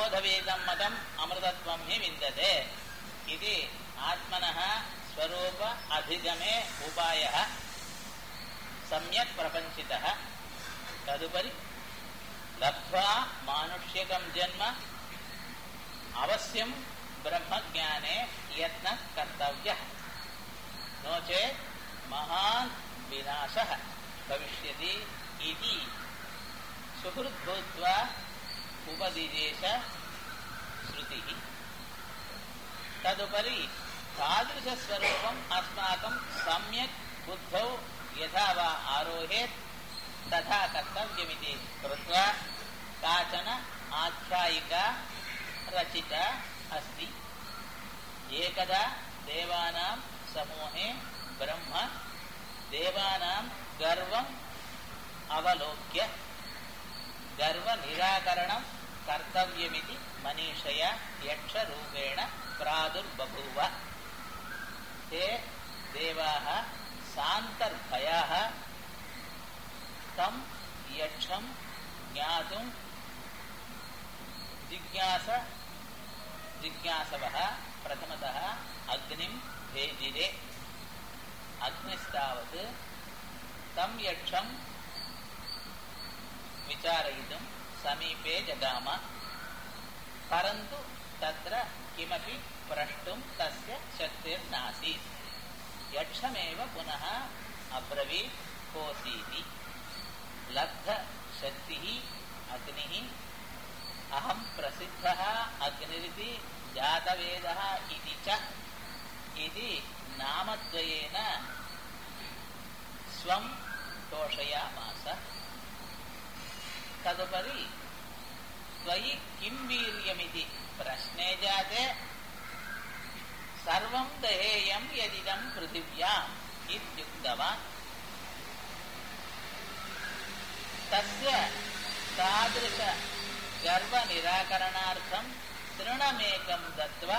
பிரதிபோதவேதம் மதம் அமிர்தத்வம் ஹி விந்ததே இது ஆத்மனः ஸ்வரூப அதிகமே உபாயः सम्यक् प्रपञ्चितः तदुपरि लब्ध्वा मानुष्यकं जन्म अवश्यं ब्रह्मज्ञाने यत्नः कर्तव्यः नो चेत् महान् विनाशः भविष्यति इति सुहृद्भूत्वा उपदिदेश श्रुतिः तदुपरि तादृशस्वरूपम् अस्माकं सम्यक् बुद्धौ यथा वा आरोहेत् तथा कर्तव्यमिति कृत्वा काचन आख्यायिका रचिता अस्ति एकदा देवानां समूहे ब्रह्म देवानां गर्वम् अवलोक्य गर्वनिराकरणं कर्तव्यमिति मनीषया यक्षरूपेण प्रादुर्बभूव ते देवाः सान्तर्भयाः तं यक्षं ज्ञातुं जिज्ञास जिज्ञासवः प्रथमतः अग्निं भेजिरे अग्निस्तावत् तं यक्षं विचारयितुं समीपे जगाम परन्तु तत्र किमपि प्रष्टुं तस्य शक्तिर्नासीत् यक्षमेव पुनः अब्रवीत् कोऽसीति लब्धशक्तिः अग्निः अहं प्रसिद्धः अग्निरिति जातवेदः इति च इति नामद्वयेन स्वं तोषयामास तदुपरि त्वयि किं वीर्यमिति प्रश्ने जाते सर्वं दहेयं यदिदं पृथिव्याम् इत्युक्तवान् तस्य तादृश गर्वनिराकरणार्थं तृणमेकं दत्त्वा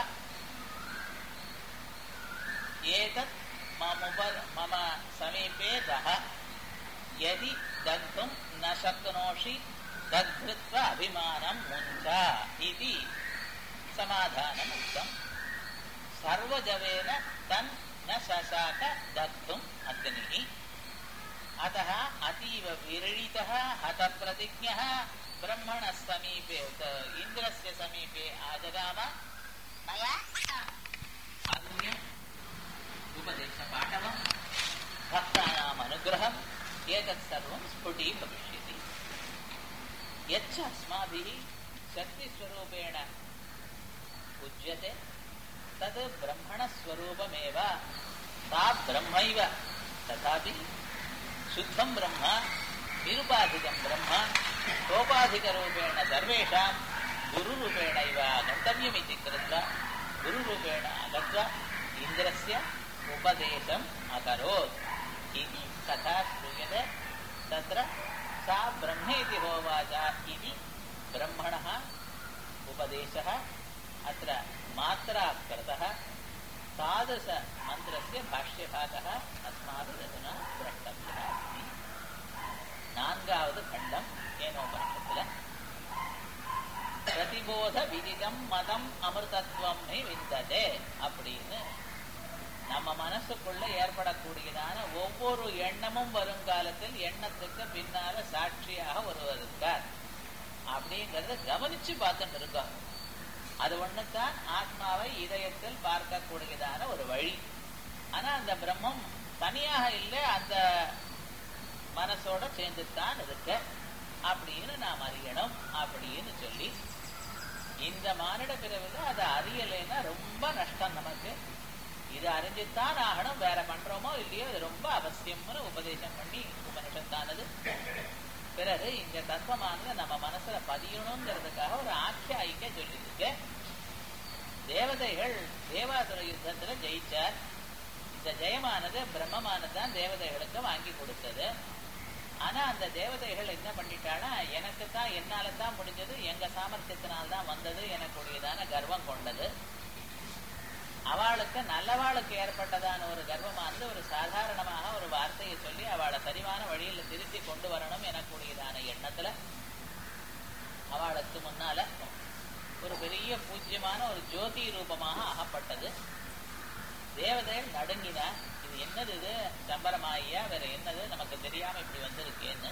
एतत् ममुप मम समीपे दः यदि दग्धुं न शक्नोषि दग्धृत्वा अभिमानं मुञ्च इति समाधानमुक्तम् सर्वजवेन तन् न शशाक दग्धुम् अग्निः अतः अतीव विरळितः हतप्रतिज्ञः ब्रह्मणः समीपे इन्द्रस्य समीपे आजगाम मया अग्न्य उपदेशपाठवम् भक्तानाम् अनुग्रहम् एतत् सर्वं स्फुटीभविष्यति यच्च अस्माभिः शक्तिस्वरूपेण पूज्यते तद् ब्रह्मणस्वरूपमेव सा ब्रह्मैव तथापि शुद्धं ब्रह्म निरुपाधिकं ब्रह्म सोपाधिकरूपेण सर्वेषां गुरुरूपेणैव गन्तव्यमिति कृत्वा गुरुरूपेण आगत्वा इन्द्रस्य उपदेशम् अकरोत् इति कथा श्रूयते तत्र सा ब्रह्मेति होवाच इति ब्रह्मणः उपदेशः अत्र मात्रा कृतः तादृशमन्त्रस्य भाष्यभागः अस्माभिरधुना द्रष्टव्यः अस्ति நான்காவது கண்டம் ஏனோபனிஷத்துல பிரதிபோத விதிதம் மதம் அமிர்தத்துவம் விந்ததே அப்படின்னு நம்ம மனசுக்குள்ள ஏற்படக்கூடியதான ஒவ்வொரு எண்ணமும் வருங்காலத்தில் எண்ணத்துக்கு பின்னால சாட்சியாக ஒருவர் இருக்கார் அப்படிங்கறத கவனிச்சு பார்த்துட்டு இருக்கோம் அது ஒண்ணுதான் ஆத்மாவை இதயத்தில் பார்க்கக்கூடியதான ஒரு வழி ஆனா அந்த பிரம்மம் தனியாக இல்லை அந்த மனசோட சேர்ந்துத்தான் இருக்க அப்படின்னு நாம் அறியணும் அப்படின்னு சொல்லி இந்த மானிட பிறவில அதை அறியலைன்னா ரொம்ப நஷ்டம் நமக்கு இது அறிஞ்சுத்தான் ஆகணும் வேற பண்றோமோ இல்லையோ இது ரொம்ப அவசியம்னு உபதேசம் பண்ணி உபனிஷத்தானது பிறகு இந்த தத்துவமானது நம்ம மனசுல பதியணுங்கிறதுக்காக ஒரு ஆக்கியாயிக்க சொல்லியிருக்கு தேவதைகள் தேவாசுர யுத்தத்துல ஜெயிச்சார் இந்த ஜெயமானது பிரம்மமானதுதான் தேவதைகளுக்கு வாங்கி கொடுத்தது ஆனா அந்த தேவதைகள் என்ன பண்ணிட்டானா எனக்கு தான் என்னால தான் முடிஞ்சது எங்க சாமர்த்தியத்தினால்தான் வந்தது எனக்குரியதான கர்வம் கொண்டது அவளுக்கு நல்லவாளுக்கு ஏற்பட்டதான ஒரு கர்வமானது ஒரு சாதாரணமாக ஒரு வார்த்தையை சொல்லி அவளை சரிவான வழியில திருத்தி கொண்டு வரணும் எனக்கூடியதான எண்ணத்துல அவளுக்கு முன்னால ஒரு பெரிய பூஜ்யமான ஒரு ஜோதி ரூபமாக ஆகப்பட்டது தேவதைகள் நடுங்கினா இது என்னது இது சம்பரமாயா வேற என்னது நமக்கு தெரியாம இப்படி வந்திருக்கேன்னு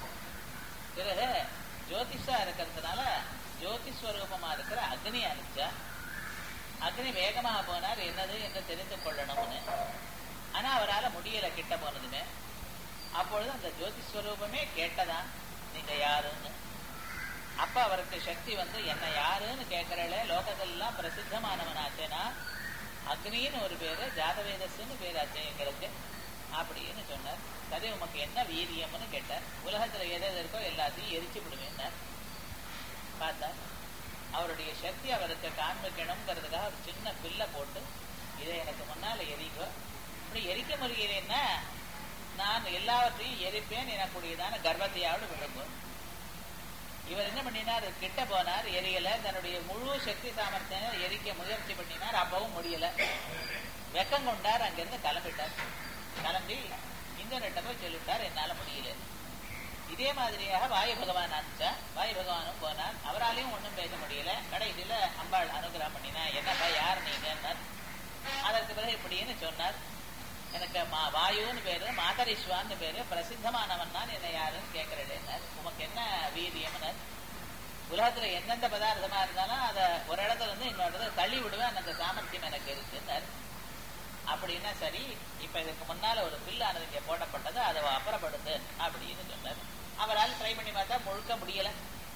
பிறகு ஜோதிஷா இருக்கிறதுனால ஜோதிஸ்வரூபமா இருக்கிற அக்னி அனுப்பிச்சா அக்னி வேகமாக போனார் என்னது என்று தெரிந்து கொள்ளணும்னு ஆனா அவரால் முடியல கிட்ட போனதுமே அப்பொழுது அந்த ஜோதிஸ்வரூபமே கேட்டதான் நீங்க யாருன்னு அப்ப அவருக்கு சக்தி வந்து என்ன யாருன்னு கேட்கறல லோகத்தெல்லாம் பிரசித்தமானவனாச்சேனா அக்னின்னு ஒரு பேரு ஜாதவேதஸ்ன்னு பேராச்சு எங்களுக்கு அப்படின்னு சொன்னார் சரி உமக்கு என்ன வீரியம்னு கேட்டார் உலகத்துல எது எது இருக்கோ எல்லாத்தையும் எரிச்சு விடுவேன்னார் பார்த்தார் அவருடைய சக்தி அவருக்கு காண்பிக்கணுங்கிறதுக்காக ஒரு சின்ன பில்லை போட்டு இதை எனக்கு முன்னால எரிக்கோ இப்படி எரிக்க முடியலன்னா நான் எல்லாவற்றையும் எரிப்பேன் எனக்கூடியதான கர்வத்தையாவது விழுங்கும் இவர் என்ன பண்ணினார் கிட்ட போனார் எரியல தன்னுடைய முழு சக்தி சாமர்த்தியம் எரிக்க முயற்சி பண்ணினார் அப்பவும் முடியல வெக்கம் கொண்டார் அங்கிருந்து கிளம்பிட்டார் கிளம்பி இந்திரன்கிட்ட போய் சொல்லிட்டார் என்னால முடியல இதே மாதிரியாக வாயு பகவான் அனுப்பிச்சா வாயு பகவானும் போனார் அவராலையும் ஒன்றும் பேச முடியல கடைசியில அம்பாள் அனுகிரகம் பண்ணினா என்னப்பா யார் நீங்கன்னார் அதற்கு பிறகு இப்படின்னு சொன்னார் எனக்கு மா வாயுன்னு பேரு மாதரிஸ்வான்னு பேரு பிரசித்தமானவன் தான் என்ன யாருன்னு கேட்கிறேன் உமக்கு என்ன வீரியம்னர் உலகத்துல எந்தெந்த பதார்த்தமா இருந்தாலும் அதை ஒரு இடத்துல இருந்து இன்னொரு இடத்துல தள்ளி விடுவேன் அந்த சாமர்த்தியம் எனக்கு இருக்குன்னார் அப்படின்னா சரி இப்ப இதுக்கு முன்னால ஒரு பில்லானது இங்க போடப்பட்டது அதை அப்புறப்படுத்து அப்படின்னு சொன்னார் அவரால் ட்ரை பண்ணி பார்த்தா முழுக்க முடியல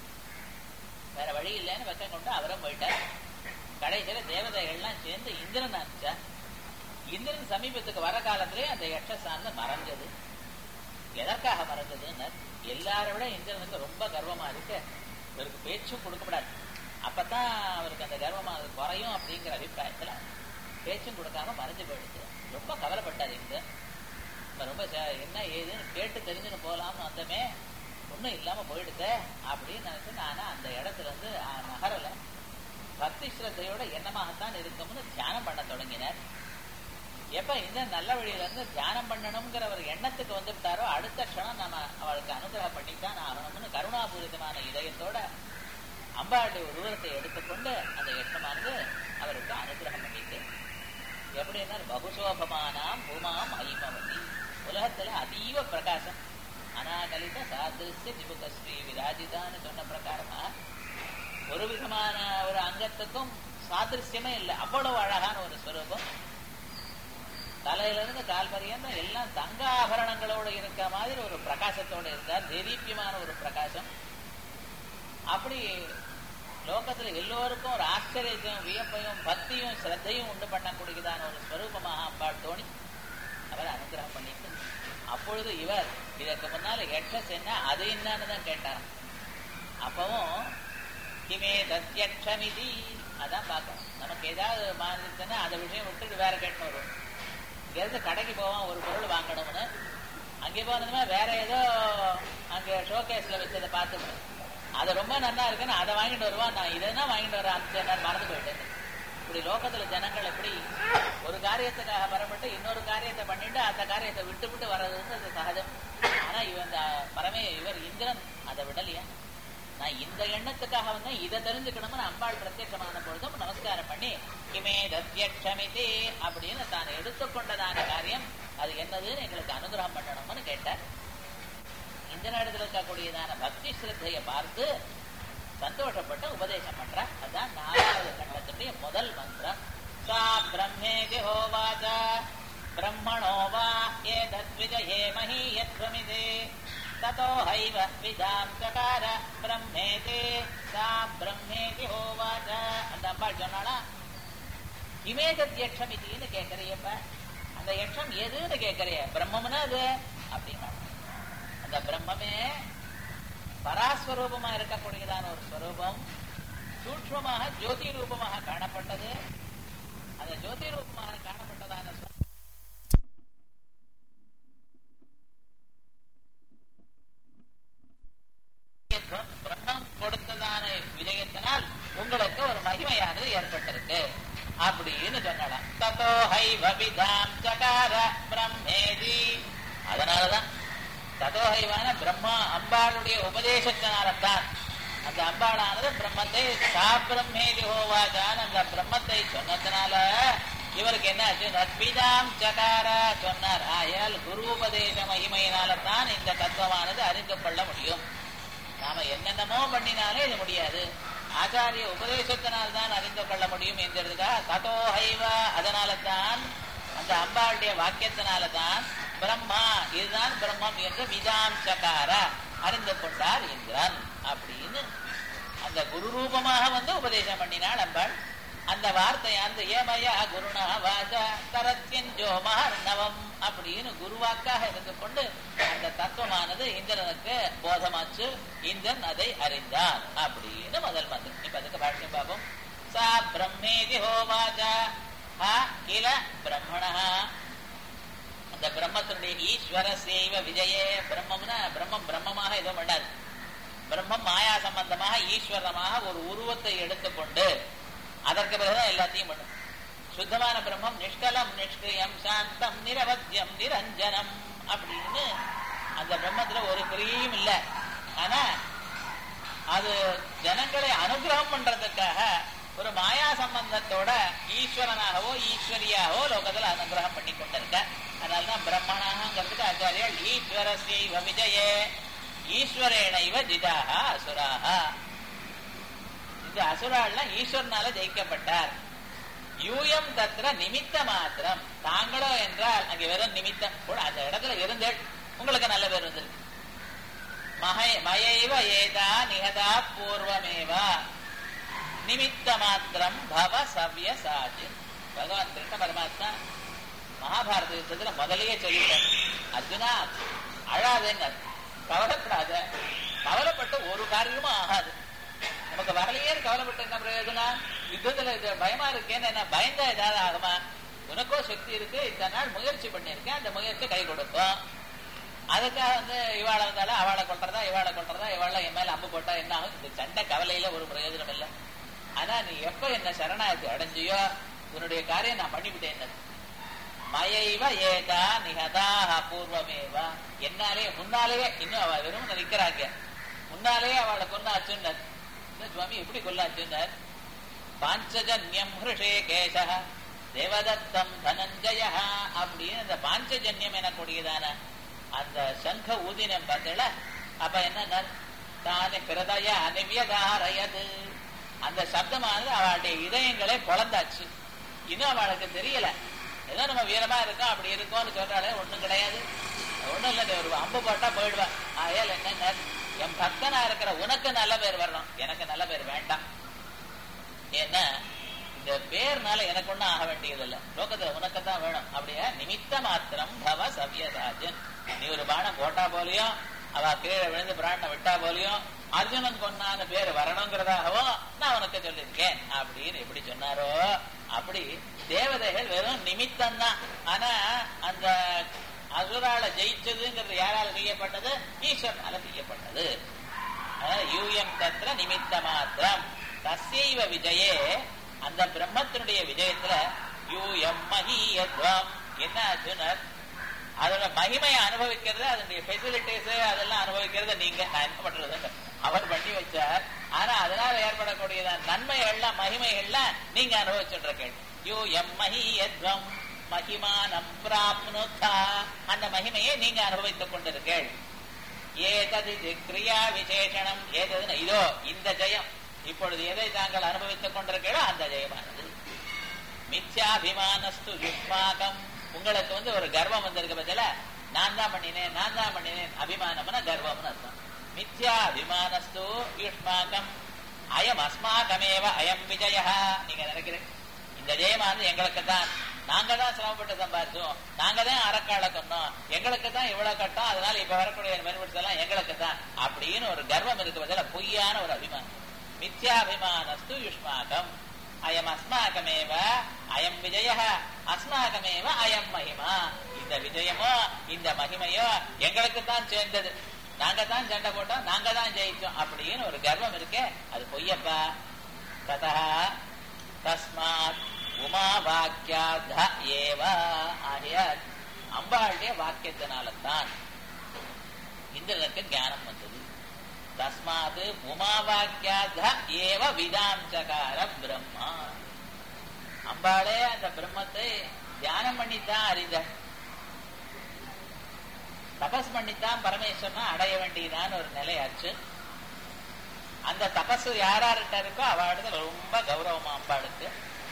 வேற வழி இல்லைன்னு வெக்கம் கொண்டு அவரும் போயிட்டார் கடைசியில தேவதைகள்லாம் சேர்ந்து இந்திரன் அனுப்பிச்சா இந்திரன் சமீபத்துக்கு வர காலத்திலே அந்த யட்சசான்னு மறைஞ்சது எதற்காக மறைஞ்சதுன்னு எல்லாரை விட இந்திரனுக்கு ரொம்ப கர்வமா இருக்கு இவருக்கு பேச்சும் கொடுக்கப்படாது அப்பதான் அவருக்கு அந்த கர்வமா குறையும் அப்படிங்கிற அபிப்பிராயத்துல பேச்சும் கொடுக்காம மறைஞ்சு போயிடுச்சு ரொம்ப கவலைப்பட்டார் இந்திரன் ரொம்ப என்ன ஏதுன்னு கேட்டு தெரிஞ்சுன்னு போலாம்னு வந்தமே ஒன்றும் இல்லாம போயிடுத அப்படின்னு நினைச்சு நானா அந்த இடத்துல இருந்து நகரல பக்தி ஸ்ரத்தையோட எண்ணமாகத்தான் இருக்கும்னு தியானம் பண்ண தொடங்கினார் எப்ப இந்த நல்ல வழியில இருந்து தியானம் பண்ணணுங்கிற ஒரு எண்ணத்துக்கு வந்துவிட்டாரோ அடுத்த க்ஷணம் நம்ம அவளுக்கு அனுகிரகம் பண்ணித்தான் ஆகணும்னு கருணாபூரிதமான இதயத்தோட அம்பாளுடைய உருவத்தை எடுத்துக்கொண்டு அந்த எண்ணமானது அவருக்கு அனுகிரகம் பண்ணிட்டு எப்படின்னா பகுசோபமானாம் பூமாம் ஐமவதி உலகத்துல அதீவ பிரகாசம் அனாகலித சாதிருஷ்ய ஜிபுகஸ்ரீ விராஜிதான்னு சொன்ன பிரகாரமா ஒரு விதமான ஒரு அங்கத்துக்கும் சாதிருஷ்யமே இல்லை அவ்வளவு அழகான ஒரு ஸ்வரூபம் தலையில இருந்து கால் பரியந்தம் எல்லாம் தங்க ஆபரணங்களோட இருக்க மாதிரி ஒரு பிரகாசத்தோட இருந்தார் தேதீப்பியமான ஒரு பிரகாசம் அப்படி லோகத்துல எல்லோருக்கும் ஒரு ஆச்சரியத்தையும் வியப்பையும் பக்தியும் சிரத்தையும் உண்டு பண்ணக்கூடியதான ஒரு ஸ்வரூபமாக அம்பாள் தோணி அவர் அனுகிரகம் பண்ணிட்டு அப்பொழுது இவர் இதற்கு முன்னால எட்சஸ் என்ன அது என்னன்னு தான் கேட்டாராம் அப்பவும் கிமே தத்யக்ஷமிதி அதான் பார்க்கணும் நமக்கு ஏதாவது மாறிச்சுன்னா அந்த விஷயம் விட்டுட்டு வேற கேட்டு வரும் இங்கிருந்து கடைக்கு போவான் ஒரு பொருள் வாங்கணும்னு அங்கே போனதுமே வேற ஏதோ அங்க ஷோகேஸ்ல வச்சதை பார்த்து அது ரொம்ப நல்லா இருக்குன்னு அதை வாங்கிட்டு வருவான் நான் இதை வாங்கிட்டு வர அந்த மறந்து போயிட்டேன் இப்படி லோகத்துல ஜனங்கள் எப்படி ஒரு காரியத்துக்காக வரப்பட்டு இன்னொரு காரியத்தை பண்ணிட்டு அந்த காரியத்தை விட்டு விட்டு வர்றதுன்னு அது சகஜம் ஆனா இவன் பரமே இவர் இந்திரன் அதை விடலையா நான் இந்த எண்ணத்துக்காக வந்து இதை தெரிஞ்சுக்கணும்னு அம்பாள் பிரத்யட்சமான பொழுதும் நமஸ்காரம் பண்ணி கிமே தத்யக்ஷமிதி அப்படின்னு தான் எடுத்துக்கொண்டதான காரியம் அது என்னதுன்னு எங்களுக்கு அனுகிரகம் பண்ணணும்னு கேட்டார் இந்த நேரத்தில் இருக்கக்கூடியதான பக்தி ஸ்ரத்தையை பார்த்து சந்தோஷப்பட்டு உபதேசம் பண்ற அதான் நாலாவது கண்டத்துடைய முதல் மந்திரம் சா பிரம்மேதி ஹோவாச்ச பிரம்மணோ வா ஏதத் விஜயே மஹீயத்வமிதே ततो हैव विधां चकार பிரம்மேதே சா பிரம்மேதி ஹோவாச்ச அந்த அம்பாள் சொன்னாளா இமேதத் யட்சம் இதுன்னு கேட்கறியப்ப அந்த யட்சம் எதுன்னு கேட்கறிய பிரம்மம்னா அது அப்படின்னா அந்த பிரம்மமே பராஸ்வரூபமா இருக்கக்கூடியதான ஒரு ஸ்வரூபம் சூட்சமாக ஜோதி ரூபமாக காணப்பட்டது அந்த ஜோதி ரூபமாக காணப்பட்டதான பிரம்மம் கொடுத்ததான விஜயத்தினால் உங்களுக்கு ஒரு மகிமையானது ஏற்பட்டிருக்கு அப்படின்னு சொன்னலாம் ததோ ஹைவ விதாம் சகார பிரம்மேதி அதனாலதான் ததோ ஹைவான பிரம்மா அம்பாளுடைய உபதேசத்தினால்தான் அந்த அம்பாளானது பிரம்மத்தை சா பிரம்மேதி ஹோவாஜான் அந்த பிரம்மத்தை சொன்னதுனால இவருக்கு என்ன ஆச்சு நத்பிதாம் சகார சொன்னார் ஆயால் குரு உபதேச மகிமையினால தான் இந்த தத்துவமானது அறிந்து கொள்ள முடியும் நாம என்னென்னமோ பண்ணினாலே இது முடியாது ஆச்சாரிய உபதேசத்தினால் தான் அறிந்து கொள்ள முடியும் என்கிறதுக்காக ததோ ஹைவா அதனால தான் அந்த அம்பாளுடைய வாக்கியத்தினால தான் பிரம்மா இதுதான் பிரம்மம் என்று விதாம் சகார அறிந்து கொண்டார் இந்திரன் அப்படின்னு அந்த குரு ரூபமாக வந்து உபதேசம் பண்ணினாள் அம்பாள் அந்த வார்த்தையானது ஏமயா குருணா வாஜா தரத்தியஞ்சோ மகர்ணவம் அப்படின்னு குருவாக்காக இருந்து கொண்டு அந்த தத்துவமானது இந்திரனுக்கு போதமாச்சு இந்திரன் அதை அறிந்தான் அப்படின்னு முதல் மந்திரம் இப்ப அதுக்கு பாஷ்யம் பார்ப்போம் சா பிரம்மேதி ஹோவாஜா ஹா கில பிரம்மணா அந்த பிரம்மத்தினுடைய ஈஸ்வர சேவ விஜயே பிரம்மம்னா பிரம்மம் பிரம்மமாக எதுவும் பண்ணாது பிரம்மம் மாயா சம்பந்தமாக ஈஸ்வரமாக ஒரு உருவத்தை எடுத்துக்கொண்டு அதற்கு பிறகுதான் எல்லாத்தையும் பண்ணும் சுத்தமான பிரம்மம் நிஷ்கலம் நிஷ்கிரியம் சாந்தம் நிரவத்தியம் நிரஞ்சனம் அப்படின்னு அந்த பிரம்மத்துல ஒரு கிரியும் இல்லை ஆனா அது ஜனங்களை அனுகிரகம் பண்றதுக்காக ஒரு மாயா சம்பந்தத்தோட ஈஸ்வரனாகவோ ஈஸ்வரியாகவோ லோகத்துல அனுகிரகம் பண்ணி கொண்டிருக்க அதனால்தான் பிரம்மணாங்கிறதுக்கு ஆச்சாரியால் ஈஸ்வர ஸ்ரீவ விஜயே ஈஸ்வரேனைவ ஜிதாக அசுராக இந்த அசுராள்லாம் ஈஸ்வரனால ஜெயிக்கப்பட்டார் யூயம் தத்திர நிமித்த மாத்திரம் தாங்களோ என்றால் அங்கே வெறும் நிமித்தம் கூட அந்த இடத்துல இருந்தேள் உங்களுக்கு நல்ல பேர் வந்திருக்கு மகை மயைவ ஏதா நிகதா பூர்வமேவா நிமித்த மாத்திரம் பவ சவ்ய சாஜி பகவான் கிருஷ்ண பரமாத்மா மகாபாரத யுத்தத்துல முதலையே சொல்லிட்டார் அர்ஜுனா அழாதேங்க கவலைப்படாத கவலைப்பட்டு ஒரு காரியமும் ஆகாது நமக்கு வரலையே கவலைப்பட்டு என்ன பிரயோஜனம் யுத்தத்துல இது பயமா இருக்கேன்னு என்ன பயந்தா ஏதாவது ஆகுமா உனக்கோ சக்தி இருக்கு இத்தனை நாள் முயற்சி பண்ணியிருக்கேன் அந்த முயற்சி கை கொடுக்கும் அதுக்காக வந்து இவாளை வந்தாலும் அவளை கொட்டுறதா இவாளை கொட்டுறதா இவாள என் மேல அம்பு போட்டா என்ன ஆகும் இந்த சண்டை கவலையில ஒரு பிரயோஜனம் இல்லை ஆனா நீ எப்ப என்ன சரணாயத்தை அடைஞ்சியோ உன்னுடைய காரியம் நான் பண்ணிவிட்டேன் மயைவ ஏதா நிகதாக பூர்வமேவா என்னாலே முன்னாலேயே இன்னும் அவ வெறும் நிற்கிறாங்க முன்னாலேயே அவளை கொண்டு அச்சுன்னர் சுவாமி எப்படி கொல்லாச்சுன்னர் பாஞ்சஜன்யம் ஹிருஷே கேச தேவதத்தம் தனஞ்சய அப்படின்னு அந்த பாஞ்சஜன்யம் எனக்கூடியதான அந்த சங்க ஊதினம் பார்த்தல அப்ப என்ன தானே பிரதய அனிவியதாரயது அந்த சப்தமானது அவளுடைய இதயங்களே குழந்தாச்சு இன்னும் அவளுக்கு தெரியல ஏதோ நம்ம வீரமா இருக்கோம் அப்படி இருக்கோம்னு சொல்றாலே ஒண்ணும் கிடையாது ஒண்ணும் இல்லை ஒரு அம்பு போட்டா போயிடுவேன் ஆயால் என்ன என் பக்தனா இருக்கிற உனக்கு நல்ல பேர் வரணும் எனக்கு நல்ல பேர் வேண்டாம் ஏன்னா இந்த பேர்னால எனக்கு ஒண்ணும் ஆக வேண்டியது இல்ல லோகத்துல உனக்கு தான் வேணும் அப்படியே நிமித்த மாத்திரம் பவ சவ்யராஜன் நீ ஒரு பானம் போட்டா போலியும் அவ கீழே விழுந்து பிராணனை விட்டா போலியும் அர்ஜுனன் கொன்னான்னு பேர் வரணுங்கிறதாகவும் நான் உனக்கு சொல்லியிருக்கேன் அப்படின்னு எப்படி சொன்னாரோ அப்படி தேவதைகள் வெறும் நிமித்தம் தான் ஆனா அந்த அசுரால ஜெயிச்சதுங்கிறது யாரால செய்யப்பட்டது ஈஸ்வரனால செய்யப்பட்டது யூஎம் தத்திர நிமித்த மாத்திரம் தசைவ விஜயே அந்த பிரம்மத்தினுடைய விஜயத்துல யூஎம் மகியத்வம் என்ன அர்ஜுனர் அதோட மகிமையை அனுபவிக்கிறது அதனுடைய ஃபெசிலிட்டிஸ் அதெல்லாம் அனுபவிக்கிறது நீங்க நான் என்ன பண்றது அவர் பண்ணி வச்சார் ஆனா அதனால ஏற்படக்கூடியதான் நன்மைகள்லாம் மகிமைகள்லாம் நீங்க அனுபவிச்சுருக்கீங்க யூ எம் மகியத்வம் மகிமானம் பிராப்னுதா அந்த மகிமையை நீங்க அனுபவித்துக் கொண்டிருக்கீள் ஏதது கிரியா விசேஷனம் ஏததுன்னு இதோ இந்த ஜெயம் இப்பொழுது எதை தாங்கள் அனுபவித்துக் கொண்டிருக்கீளோ அந்த ஜெயமானது மித்யாபிமானஸ்து யுஷ்மாகம் உங்களுக்கு வந்து ஒரு கர்வம் வந்திருக்க பதில நான் தான் பண்ணினேன் நான் தான் பண்ணினேன் அபிமானம்னா கர்வம்னு அர்த்தம் மித்யா அபிமானஸ்து யுஷ்மாகம் அயம் அஸ்மாகமேவ அயம் விஜய நீங்க நினைக்கிறேன் இந்த ஜெயமானது எங்களுக்கு தான் நாங்க தான் சிரமப்பட்டு சம்பாதிச்சோம் நாங்க தான் அறக்கால கொண்டோம் எங்களுக்கு தான் இவ்வளவு கட்டம் அதனால இப்ப வரக்கூடிய பெனிஃபிட்ஸ் எல்லாம் எங்களுக்கு தான் அப்படின்னு ஒரு கர்வம் இருக்கு பதில பொய்யான ஒரு அபிமானம் மித்யாபிமானஸ்து யுஷ்மாகம் அயம் அஸ்மாகமேவ அயம் விஜய அஸ்மாகமேவ அயம் மகிமா இந்த விஜயமோ இந்த மகிமையோ எங்களுக்கு தான் சேர்ந்தது நாங்க தான் சண்டை போட்டோம் நாங்க தான் ஜெயிச்சோம் அப்படின்னு ஒரு கர்வம் இருக்கே அது பொய்யப்பா ததா தஸ்மாத் உமா வாக்கியாத ஏவ ஆகியார் அம்பாளுடைய வாக்கியத்தினால்தான் இந்திரனுக்கு ஞானம் வந்தது தஸ்மாத் உமாவாக்கியாத ஏவ விதாஞ்சகார பிரம்மா அம்பாளே அந்த பிரம்மத்தை தியானம் பண்ணித்தான் அறிந்தார் தபஸ் பண்ணித்தான் பரமேஸ்வரனை அடைய வேண்டியதான்னு ஒரு நிலையாச்சு அந்த தபசு யாரார்கிட்ட இருக்கோ அவளுக்கு ரொம்ப கௌரவமா அம்பாளுக்கு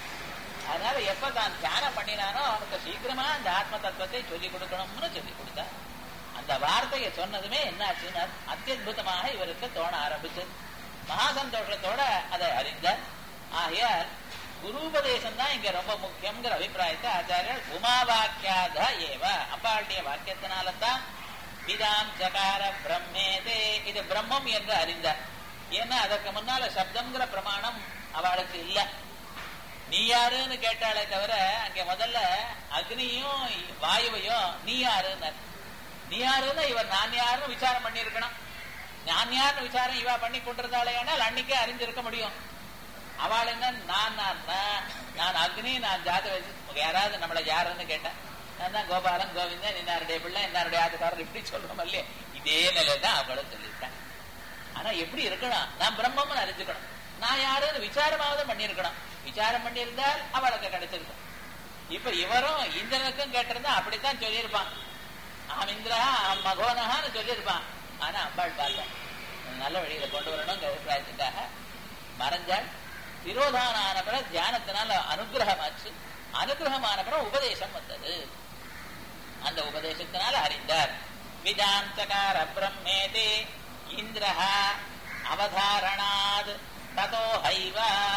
அதனால எப்ப தான் தியானம் பண்ணினானோ அவனுக்கு சீக்கிரமா அந்த ஆத்ம தத்துவத்தை சொல்லி கொடுக்கணும்னு சொல்லி கொடுத்தா அந்த வார்த்தையை சொன்னதுமே என்னாச்சுன்னா அத்தியுதமாக இவருக்கு தோண ஆரம்பிச்சது மகா சந்தோஷத்தோட அதை அறிந்தார் ஆகையால் குருபதேசம் தான் இங்க ரொம்ப முக்கியங்கிற அபிப்பிராயத்தை ஆச்சாரியர் உமாவாக்கியாத ஏவ அம்பாளுடைய வாக்கியத்தினால தான் விதாம் ஜகார பிரம்மேதே இது பிரம்மம் என்று அறிந்தார் ஏன்னா அதற்கு முன்னால சப்தம்ங்கிற பிரமாணம் அவளுக்கு இல்ல நீ யாருன்னு கேட்டாலே தவிர அங்க முதல்ல அக்னியும் வாயுவையும் நீ யாருன்னு நீ யாருன்னு இவர் நான் யாருன்னு விசாரம் பண்ணிருக்கணும் நான் யாருன்னு விசாரம் இவா பண்ணி கொண்டிருந்தாலே ஆனால் அன்னைக்கே அறிஞ்சிருக்க முடியும் அவள் என்ன நான் நான் நான் அக்னி நான் ஜாத வச்சு யாராவது நம்மளை யாருன்னு கேட்டேன் நான் தான் கோபாலன் கோவிந்தன் இன்னாருடைய பிள்ளை இன்னாருடைய ஆத்துக்காரர் இப்படி சொல்றோம் இல்லையே இதே நிலை தான் அவளும் சொல்லியிருக்கேன் ஆனா எப்படி இருக்கணும் நான் பிரம்மம்னு அறிஞ்சுக்கணும் நான் யாருன்னு விசாரமாவது பண்ணிருக்கணும் விசாரம் பண்ணியிருந்தால் அவளுக்கு கிடைச்சிருக்கும் இப்ப இவரும் இந்திரனுக்கும் கேட்டிருந்தா அப்படித்தான் சொல்லியிருப்பான் ஆம் இந்திரா ஆம் மகோனஹான்னு சொல்லியிருப்பான் ஆனா அம்பாள் பார்த்தா நல்ல வழியில கொண்டு வரணும் அபிப்பிராயத்துக்காக மறைஞ்சாள் திரோதான ஆனப்புறம் தியானத்தினால அனுகிரகமாச்சு அனுகிரகமான பிறகு உபதேசம் வந்தது அந்த உபதேசத்தினால அறிந்தார் விதாந்தகார பிரம்மேதே இந்திரஹா அவதாரணாத் ததோஹைவ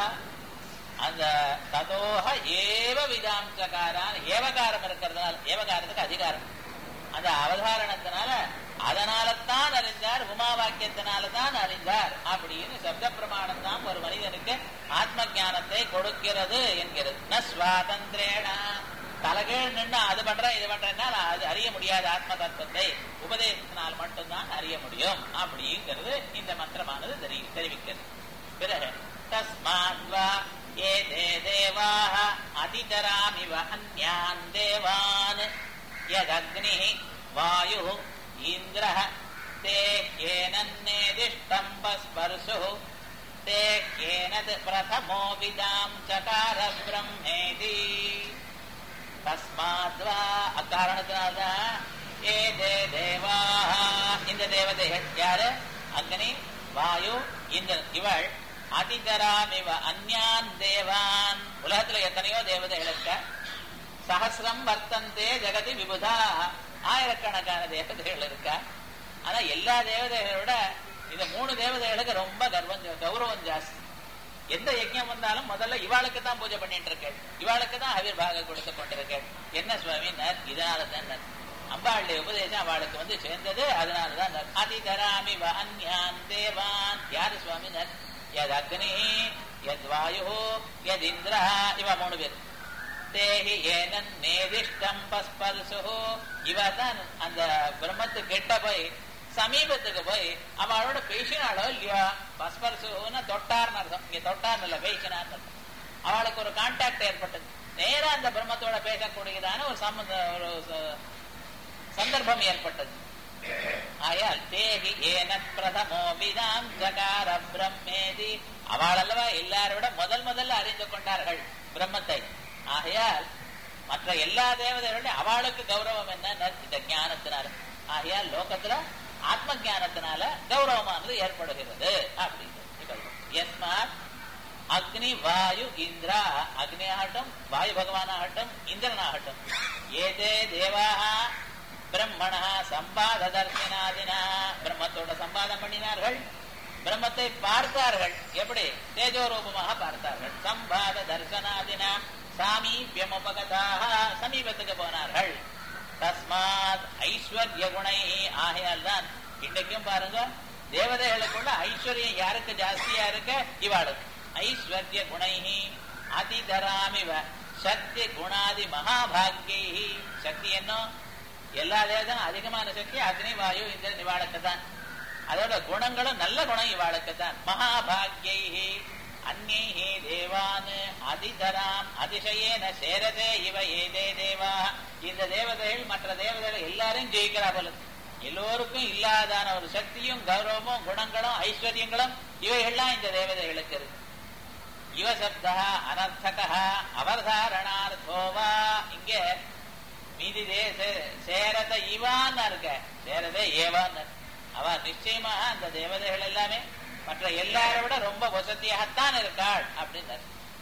அந்த ததோஹ ஏவ விதாம்சகாரான் ஏவகாரம் இருக்கிறதுனால ஏவகாரத்துக்கு அதிகாரம் அந்த அவதாரணத்தினால அதனாலத்தான் அறிந்தார் உமா வாக்கியத்தினால தான் அறிந்தார் அப்படின்னு சப்த பிரமாணம் தான் ஒரு மனிதனுக்கு ஆத்ம ஞானத்தை கொடுக்கிறது என்கிறது ந சுவாதந்திரேனா தலைகீழ் நின்று அது பண்றேன் இது பண்றேன்னா அது அறிய முடியாத ஆத்ம தத்துவத்தை உபதேசத்தினால் மட்டும்தான் அறிய முடியும் அப்படிங்கிறது இந்த மந்திரமானது தெரி தெரிவிக்கிறது பிறகு தஸ்மாத்வா ஏ தே தேவாக அதிதராமிவ அந்யான் தேவான் யதக்னி வாயு இந்திர தே கேனன்னேதிஷ்டம் ஸ்பர்சு தே கேனத் பிரதமோ விதாம் சகார பிரம்மேதி தஸ்மாத்வா அக்காரணத்தினால்தான் ஏ தே தேவா இந்த தேவதைகள் யாரு அக்னி வாயு இந்திரன் இவள் அதிதராமிவ அந்யான் தேவான் உலகத்துல எத்தனையோ தேவதைகள் இருக்க சகசிரம் வர்த்தந்தே ஜெகதி விபுதா ஆயிரக்கணக்கான தேவதைகள் இருக்கா ஆனா எல்லா தேவதைகளை விட இந்த மூணு தேவதைகளுக்கு ரொம்ப கர்வம் கௌரவம் ஜாஸ்தி எந்த யஜ்யம் வந்தாலும் முதல்ல இவாளுக்கு தான் பூஜை பண்ணிட்டு இருக்கேன் இவாளுக்கு தான் அவிர் பாகம் கொடுத்து கொண்டிருக்கேன் என்ன சுவாமி நர் இதனால தான் அம்பாளுடைய உபதேசம் அவளுக்கு வந்து சேர்ந்தது அதனாலதான் நர் அதிதராமி அந்யான் தேவான் யாரு சுவாமி நர் எத் அக்னி எத் வாயு எத் இந்திரா இவ மூணு பேர் தேஹி ஏனன் நேதிஷ்டம் பஸ்பர்சு இவ தான் அந்த பிரம்மத்து கெட்ட போய் சமீபத்துக்கு போய் அவளோட பேசினாலோ இல்லையா பஸ்பர்சுன்னு தொட்டார்னு அர்த்தம் இங்க தொட்டார்னு இல்ல பேசினார்னு அர்த்தம் அவளுக்கு ஒரு கான்டாக்ட் ஏற்பட்டது நேரா அந்த பிரம்மத்தோட பேசக்கூடியதான ஒரு சம்பந்த ஒரு சந்தர்ப்பம் ஏற்பட்டது ஆயால் தேகி ஏன பிரதமோ விதாம் ஜகார பிரம்மேதி அவள் அல்லவா எல்லாரோட முதல் முதல்ல அறிந்து கொண்டார்கள் பிரம்மத்தை ஆகையால் மற்ற எல்லா தேவதைகளும் அவளுக்கு கௌரவம் என்ன இந்த ஞானத்தினால ஆகையால் லோகத்துல ஆத்ம ஜானத்தினால கௌரவமானது ஏற்படுகிறது அப்படின்னு எஸ்மாத் அக்னி வாயு இந்திரா அக்னி ஆகட்டும் வாயு பகவான் ஆகட்டும் இந்திரன் ஆகட்டும் ஏதே தேவாக பிரம்மணா சம்பாத தர்சனாதினா பிரம்மத்தோட சம்பாதம் பண்ணினார்கள் பிரம்மத்தை பார்த்தார்கள் எப்படி தேஜோரூபமாக பார்த்தார்கள் சம்பாத தர்சனாதினா சாமீபியம் உபகதாக சமீபத்துக்கு போனார்கள் தஸ்மாத் ஐஸ்வர்ய குணை ஆகையால் தான் இன்னைக்கும் பாருங்க தேவதைகளுக்குள்ள ஐஸ்வர்யம் யாருக்கு ஜாஸ்தியா இருக்க இவாளுக்கு ஐஸ்வர்ய குணை அதிதராமிவ சக்தி குணாதி மகாபாகியை சக்தி என்ன எல்லா தேவதையும் அதிகமான சக்தி அக்னி வாயு இந்த இவாளுக்கு தான் அதோட குணங்களும் நல்ல குணம் இவாளுக்கு தான் மகாபாகியை அந்நே தேவான் அதிதராம் அதிசயேன சேரதே இவ ஏதே தேவா இந்த தேவதைகள் மற்ற தேவதைகள் எல்லாரும் ஜெயிக்கிறா போல எல்லோருக்கும் இல்லாதான ஒரு சக்தியும் கௌரவமும் குணங்களும் ஐஸ்வர்யங்களும் இவைகள்லாம் இந்த தேவதைகளுக்கு இருக்கு இவ சப்தா அனர்த்தகா அவர்தாரணார்த்தோவா இங்க மீதி தேச சேரத இவான்னு இருக்க சேரதே ஏவான்னு அவ நிச்சயமா அந்த தேவதைகள் எல்லாமே மற்ற எல்லாரை விட ரொம்ப வசதியாகத்தான் இருக்காள் அப்படின்னு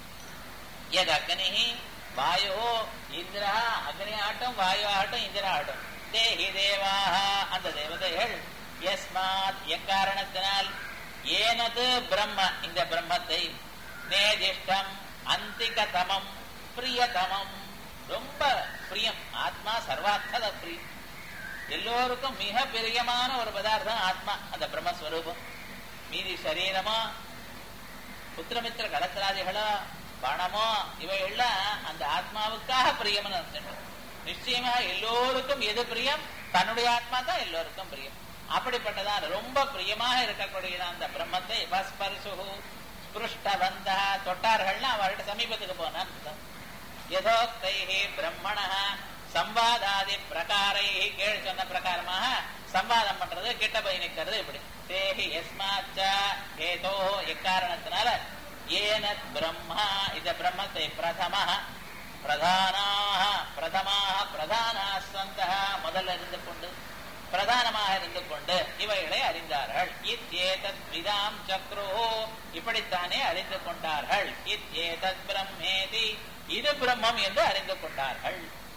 எது அக்னி வாயு இந்திரா அக்னி ஆட்டம் வாயு ஆட்டம் இந்திரா ஆட்டம் தேஹி தேவாக அந்த தேவதைகள் எஸ்மாத் எக்காரணத்தினால் ஏனது பிரம்ம இந்த பிரம்மத்தை நேதிஷ்டம் அந்திகதமம் பிரியதமம் ரொம்ப பிரியம் ஆத்மா சர்வார்த்தத பிரியம் எல்லோருக்கும் மிக பிரியமான ஒரு பதார்த்தம் ஆத்மா அந்த பிரம்மஸ்வரூபம் மீதி சரீரமோ புத்திரமித்திர கலத்திராதிகளோ பணமோ இவையெல்லாம் அந்த ஆத்மாவுக்காக பிரியம்னு அர்த்தம் நிச்சயமா எல்லோருக்கும் எது பிரியம் தன்னுடைய ஆத்மா தான் எல்லோருக்கும் பிரியம் அப்படிப்பட்டதான் ரொம்ப பிரியமாக இருக்கக்கூடிய அந்த பிரம்மத்தை பஸ்பரிசு ஸ்பிருஷ்டவந்த தொட்டார்கள்னா அவர்கிட்ட சமீபத்துக்கு போனான் யதோக்தை பிரம்மண சம்வாதாதி பிரகாரை கீழ் சொன்ன பிரகாரமாக சம்வாதம் பண்றது கிட்ட போய் நிக்கிறது இப்படி தேஹி எஸ்மாச்ச ஏதோ எக்காரணத்தினால ஏனத் பிரம்மா இந்த பிரம்மத்தை பிரதம பிரதானாக பிரதமாக பிரதானா சந்த முதல்ல இருந்து கொண்டு பிரதானமாக இருந்து கொண்டு இவைகளை அறிந்தார்கள் இத்யேதத் விதாம் சக்ரோ இப்படித்தானே அறிந்து கொண்டார்கள் இத்யேதத் பிரம்மேதி இது பிரம்மம் என்று அறிந்து கொண்டார்கள்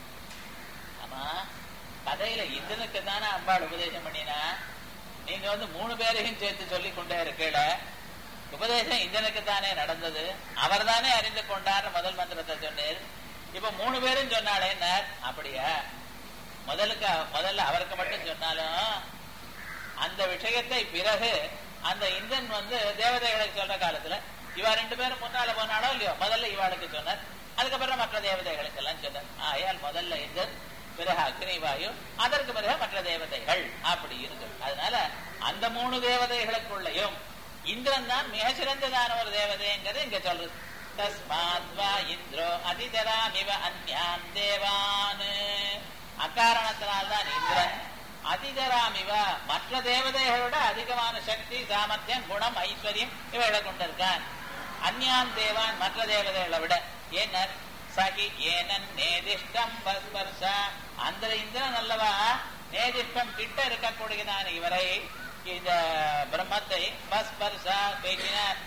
ஆமா கதையில இந்தனுக்கு தானே அம்பாள் உபதேசம் பண்ணினா நீங்க வந்து மூணு பேரையும் சேர்த்து சொல்லிக் கொண்டே இருக்கல உபதேசம் இந்தனுக்கு தானே நடந்தது அவர் தானே அறிந்து கொண்டார் முதல் மந்திரத்தை சொன்னீர் இப்ப மூணு பேரும் சொன்னாலே அப்படியா முதலுக்கு முதல்ல அவருக்கு மட்டும் சொன்னாலும் அந்த விஷயத்தை பிறகு அந்த இந்திரன் வந்து தேவதைகளுக்கு சொல்ற காலத்துல இவா ரெண்டு பேரும் முன்னால போனாலோ இல்லையோ முதல்ல இவாளுக்கு சொன்னார் அதுக்கப்புறம் மற்ற தேவதைகளுக்கு எல்லாம் சொன்னார் ஆயால் முதல்ல இந்திரன் பிறகு அக்னி வாயு அதற்கு பிறகு மற்ற தேவதைகள் அப்படி இருக்கு அதனால அந்த மூணு தேவதைகளுக்குள்ளயும் இந்திரன் தான் மிக சிறந்ததான ஒரு தேவதைங்கிறது இங்க சொல்றது தஸ்மாத்வா இந்திரோ அதிதராமிவ அந்யான் தேவான் அக்காரணத்தினால்தான் இந்திரன் அதிதராமிவ மற்ற தேவதைகளோட அதிகமான சக்தி சாமர்த்தியம் குணம் ஐஸ்வர்யம் இவைகளை கொண்டிருக்கான் அந்யான் தேவான் மற்ற தேவதைகளை விட என்ன சகி ஏனன் நேதிஷ்டம் பஸ்பர்ஷ அந்த இந்திரன் அல்லவா நேதிஷ்டம் கிட்ட இருக்கக்கூடியதான இவரை இந்த பிரம்மத்தை பஸ்பர்ஷ பேசினார்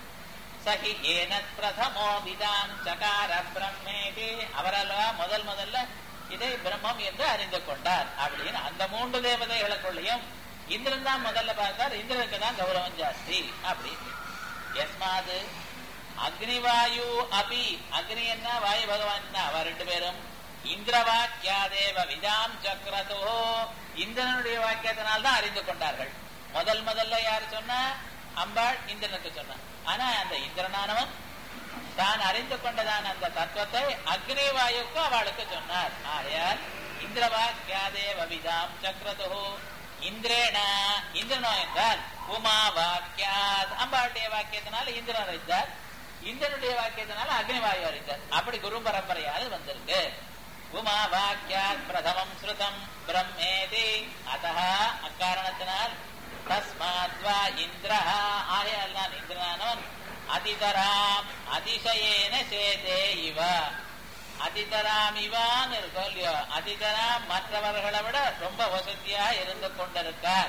சகி ஏனத் பிரதமோ விதாம் சகார பிரம்மேதி அவரல்லவா முதல் முதல்ல இதை பிரம்மம் என்று அறிந்து கொண்டார் அப்படின்னு அந்த மூன்று தேவதைகளுக்குள்ளேயும் இந்திரன் தான் முதல்ல பார்த்தார் இந்திரனுக்கு தான் கௌரவம் ஜாஸ்தி அப்படின்னு எஸ்மாது அக்னிவாயு அபி அக்னி என்ன வாயு பகவான் அவ ரெண்டு பேரும் இந்திரவாக்கியாதேவ விதாம் சக்கரதோ இந்திரனுடைய வாக்கியத்தினால் தான் அறிந்து கொண்டார்கள் முதல் முதல்ல யார் சொன்னா அம்பாள் இந்திரனுக்கு சொன்னான் ஆனா அந்த இந்திரனானவன் தான் அறிந்து கொண்டதான அந்த தத்துவத்தை அக்னி வாயுக்கு அவளுக்கு சொன்னார் ஆகையால் இந்திரவாக்கியாதேவ விதாம் சக்கரதோ இந்திரேன இந்திரனோ என்றால் உமா வாக்கியாத் அம்பாளுடைய வாக்கியத்தினால இந்திரன் அறிந்தார் இந்திரனுடைய வாக்கியத்தினால அக்னிவாயு அறிந்தார் அப்படி குரு பரம்பரையால் வந்திருக்கு உமா வாக்கியாத் பிரதமம் ஸ்ருதம் பிரம்மேதி அத்த அக்காரணத்தினால் தஸ்மாத்வா இந்திர ஆகையால் நான் இந்திரனானவன் அதிதராம் அதிசயேன சேதே இவ அதிதராம் இவான் இருக்கும் இல்லையோ அதிதராம் மற்றவர்களை விட ரொம்ப வசதியா இருந்து கொண்டிருக்கார்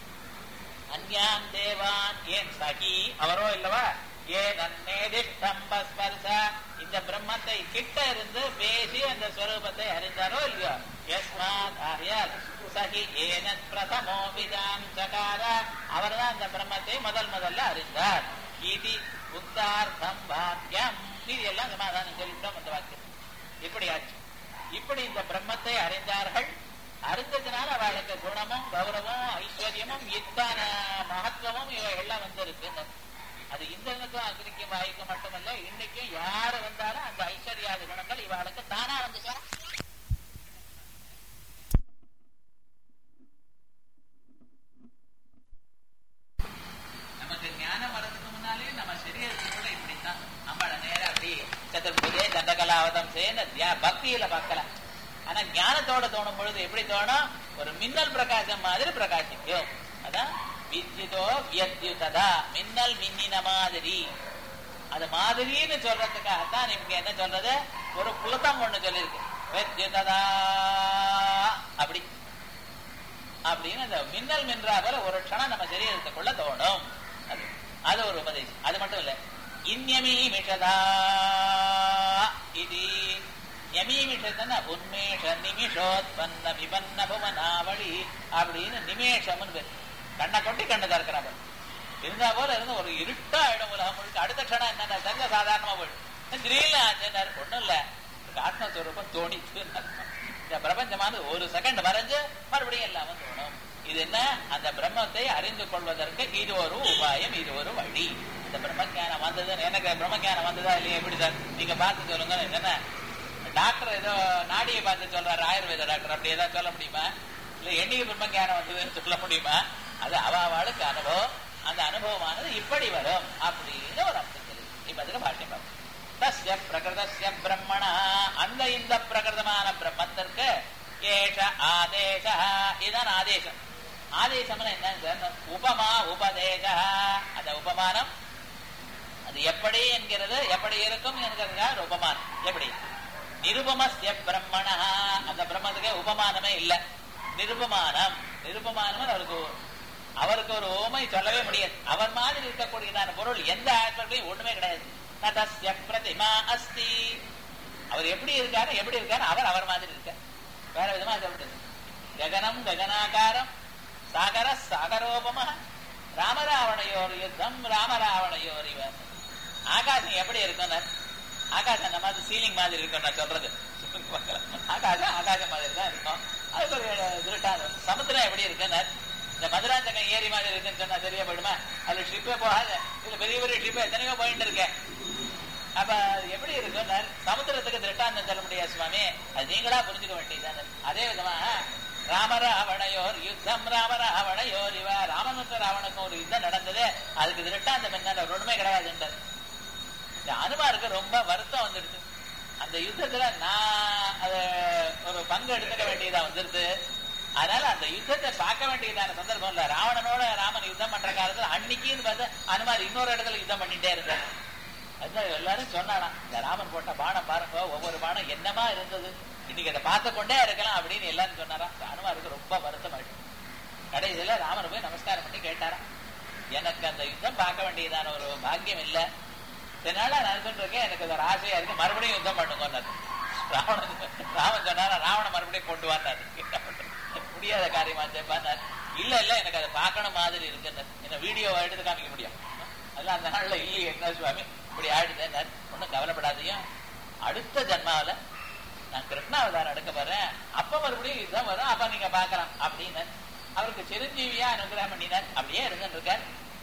அந்யான் தேவான் ஏன் சகி அவரோ இல்லவா ஏன் அந்நேதிஷ்டம்பஸ்பர்ச இந்த பிரம்மத்தை கிட்ட இருந்து பேசி அந்த ஸ்வரூபத்தை அறிந்தாரோ இல்லையோ யஸ்மாத் ஆரியால் சகி ஏனத் பிரதமோ விதாம் சகார அவர் தான் அந்த பிரம்மத்தை முதல் முதல்ல அறிந்தார் இது உத்தார்த்தம் வாக்கியம் இது எல்லாம் சமாதானம் சொல்லிட்டோம் அந்த வாக்கியம் இப்படி ஆச்சு இப்படி இந்த பிரம்மத்தை அறிந்தார்கள் அறிந்ததுனால அவளுக்கு குணமும் கௌரவம் ஐஸ்வர்யமும் இத்தான மகத்துவமும் இவைகள்லாம் வந்து இருக்கு அது இந்திரனுக்கும் அக்னிக்கும் வாய்க்கும் மட்டுமல்ல இன்னைக்கும் யாரு வந்தாலும் அந்த ஐஸ்வர்யாதி குணங்கள் இவாளுக்கு தானா வந்து சேரும். நமக்கு ஞானம் வர்றதுக்கு முன்னாலே நம்ம சரீரத்துக்குள்ள இப்படித்தான் நம்மள நேரம் அப்படி சதுர்புஜே தண்டகலாவதம் செய்ய பக்தியில பார்க்கல ஆனா ஞானத்தோட தோணும் பொழுது எப்படி தோணும் ஒரு மின்னல் பிரகாசம் மாதிரி பிரகாசிக்கும் அதான் வித்யுதோ வியத்யுததா மின்னல் மின்னின மாதிரி அது மாதிரின்னு சொல்றதுக்காகத்தான் இவங்க என்ன சொல்றது ஒரு புலத்தம் ஒண்ணு சொல்லியிருக்கு வித்யுததா அப்படி அப்படின்னு அந்த மின்னல் மின்றா போல ஒரு க்ஷணம் நம்ம சரீரத்துக்குள்ள தோணும் அது அது ஒரு உபதேசம் அது மட்டும் இல்ல இன்யமீ மிஷதா இது யமீ மிஷதன உன்மேஷ நிமிஷோத்பன்ன விபன்ன புவனாவளி அப்படின்னு நிமேஷம்னு பேர் கண்ணை கொட்டி கண்ணு திறக்கிறாங்க இருந்தா போல இருந்து ஒரு இருட்டா இடம் உலகம் முழுக்க அடுத்த க்ஷணம் என்ன சர்வ சாதாரணமா போயிடும் திடீர்னு ஆச்சுன்னாரு ஒண்ணும் இல்ல ஆத்மஸ்வரூபம் தோணித்து இந்த பிரபஞ்சமானது ஒரு செகண்ட் மறைஞ்சு மறுபடியும் எல்லாம் தோணும் இது என்ன அந்த பிரம்மத்தை அறிந்து கொள்வதற்கு இது ஒரு உபாயம் இது ஒரு வழி இந்த பிரம்மஜானம் வந்தது எனக்கு பிரம்மஜானம் வந்ததா இல்லையா எப்படி சார் நீங்க பார்த்து சொல்லுங்க என்ன டாக்டர் ஏதோ நாடியை பார்த்து சொல்றாரு ஆயுர்வேத டாக்டர் அப்படி ஏதாவது சொல்ல முடியுமா இல்ல என்னைக்கு பிரம்மஜானம் வந்ததுன்னு சொல்ல முடியுமா அது அவாவாளுக்கு அனுபவம் அந்த அனுபவமானது இப்படி வரும் அப்படின்னு ஒரு அம்சம் தெரியுது இப்ப அதுக்கு பாட்டியம் பார்ப்போம் தஸ்ய பிரகிருதஸ்ய பிரம்மணா அந்த இந்த பிரகிருதமான பிரம்மத்திற்கு ஏஷ ஆதேச இதான் ஆதேசம் ஆதேசம்னு என்ன உபமா உபதேச அந்த உபமானம் அது எப்படி என்கிறது எப்படி இருக்கும் என்கிறதுக்காக உபமானம் எப்படி நிருபமஸ்ய பிரம்மணா அந்த பிரம்மத்துக்கு உபமானமே இல்ல நிருபமானம் நிருபமானம் அவருக்கு அவருக்கு ஒரு ஓமை சொல்லவே முடியாது அவர் மாதிரி இருக்கக்கூடியதான பொருள் எந்த ஆஸ்பெக்ட்லையும் ஒண்ணுமே கிடையாது ததஸ்ய பிரதிமா அஸ்தி அவர் எப்படி இருக்காரு எப்படி இருக்காரு அவர் அவர் மாதிரி இருக்கார் வேற விதமா சொல்றது ககனம் ககனாகாரம் சாகர சாகரோபம ராமராவணையோர் யுத்தம் ராமராவணையோர் இவன் ஆகாசம் எப்படி இருக்குன்னு ஆகாசம் நம்ம சீலிங் மாதிரி இருக்கும் நான் சொல்றது ஆகாசம் ஆகாசம் மாதிரி தான் இருக்கும் அதுக்கு ஒரு திருட்டாந்தம் சமுத்திரம் எப்படி இருக்குன்னு இந்த மதுராந்தகம் ஏரி மாதிரி இருக்குன்னு சொன்னா சரியா போயிடுமா அதுல ஷிப்பே போகாது இதுல பெரிய பெரிய ஷிப்பே எத்தனையோ போயிட்டு இருக்கேன் அப்ப அது எப்படி இருக்குன்னு சமுத்திரத்துக்கு திருட்டாந்தம் சொல்ல முடியாது சுவாமி அது நீங்களா புரிஞ்சுக்க வேண்டியதானே அதே விதமா ராமராவணையோர் யுத்தம் ராமராவணையோர் இவ ராமனுக்கு ராவணுக்கும் ஒரு யுத்தம் நடந்தது அதுக்கு திருட்டாந்தம் என்ன ஒரு ஒண்ணுமே கிடையாதுன்றது இந்த அனுமாருக்கு ரொம்ப வருத்தம் வந்துடுச்சு அந்த யுத்தத்துல நான் அத ஒரு பங்கு எடுத்துக்க வேண்டியதா வந்துருது அதனால அந்த யுத்தத்தை பார்க்க வேண்டியதான சந்தர்ப்பம் இல்ல ராவணனோட ராமன் யுத்தம் பண்ற காலத்துல அன்னைக்குன்னு பார்த்து அனுமார் இன்னொரு இடத்துல யுத்தம் பண்ணிட்டே இருந்தார் அதுதான் எல்லாரும் சொன்னாலாம் இந்த ராமன் போட்ட பானம் பாருங்க ஒவ்வொரு பானம் என்னமா இருந்தது இன்னைக்கு அதை பார்த்து கொண்டே இருக்கலாம் அப்படின்னு எல்லாரும் சொன்னாராம் அனுமாருக்கு ரொம்ப வருத்தம் ஆயிடுச்சு கடைசியில ராமன் போய் நமஸ்காரம் பண்ணி கேட்டாராம் எனக்கு அந்த யுத்தம் பார்க்க வேண்டியதான ஒரு பாக்கியம் இல்லை இதனால நான் சொல்றேன் எனக்கு ஒரு ஆசையா இருக்கு மறுபடியும் யுத்தம் பண்ணுங்க ராவணன் ராமன் சொன்னாரா ராவண மறுபடியும் கொண்டு வந்தாரு முடியாத காரியமா சேர்ப்பார் இல்ல இல்ல எனக்கு அதை பார்க்கணும் மாதிரி இருக்குன்னு என்ன வீடியோ எடுத்து காமிக்க முடியும் அதெல்லாம் அந்த நாள்ல இல்லையே என்ன சுவாமி இப்படி ஆயிடுது ஒன்னும் கவலைப்படாதையும் அடுத்த ஜன்மாவில நான் கிருஷ்ணாவதாரம் எடுக்க போறேன் அப்ப மறுபடியும் இதுதான் வரும் அப்ப நீங்க பாக்கலாம் அப்படின்னு அவருக்கு சிரஞ்சீவியா அனுகிரகம் பண்ணினார் அப்படியே இருந்துட்டு இருக்கார்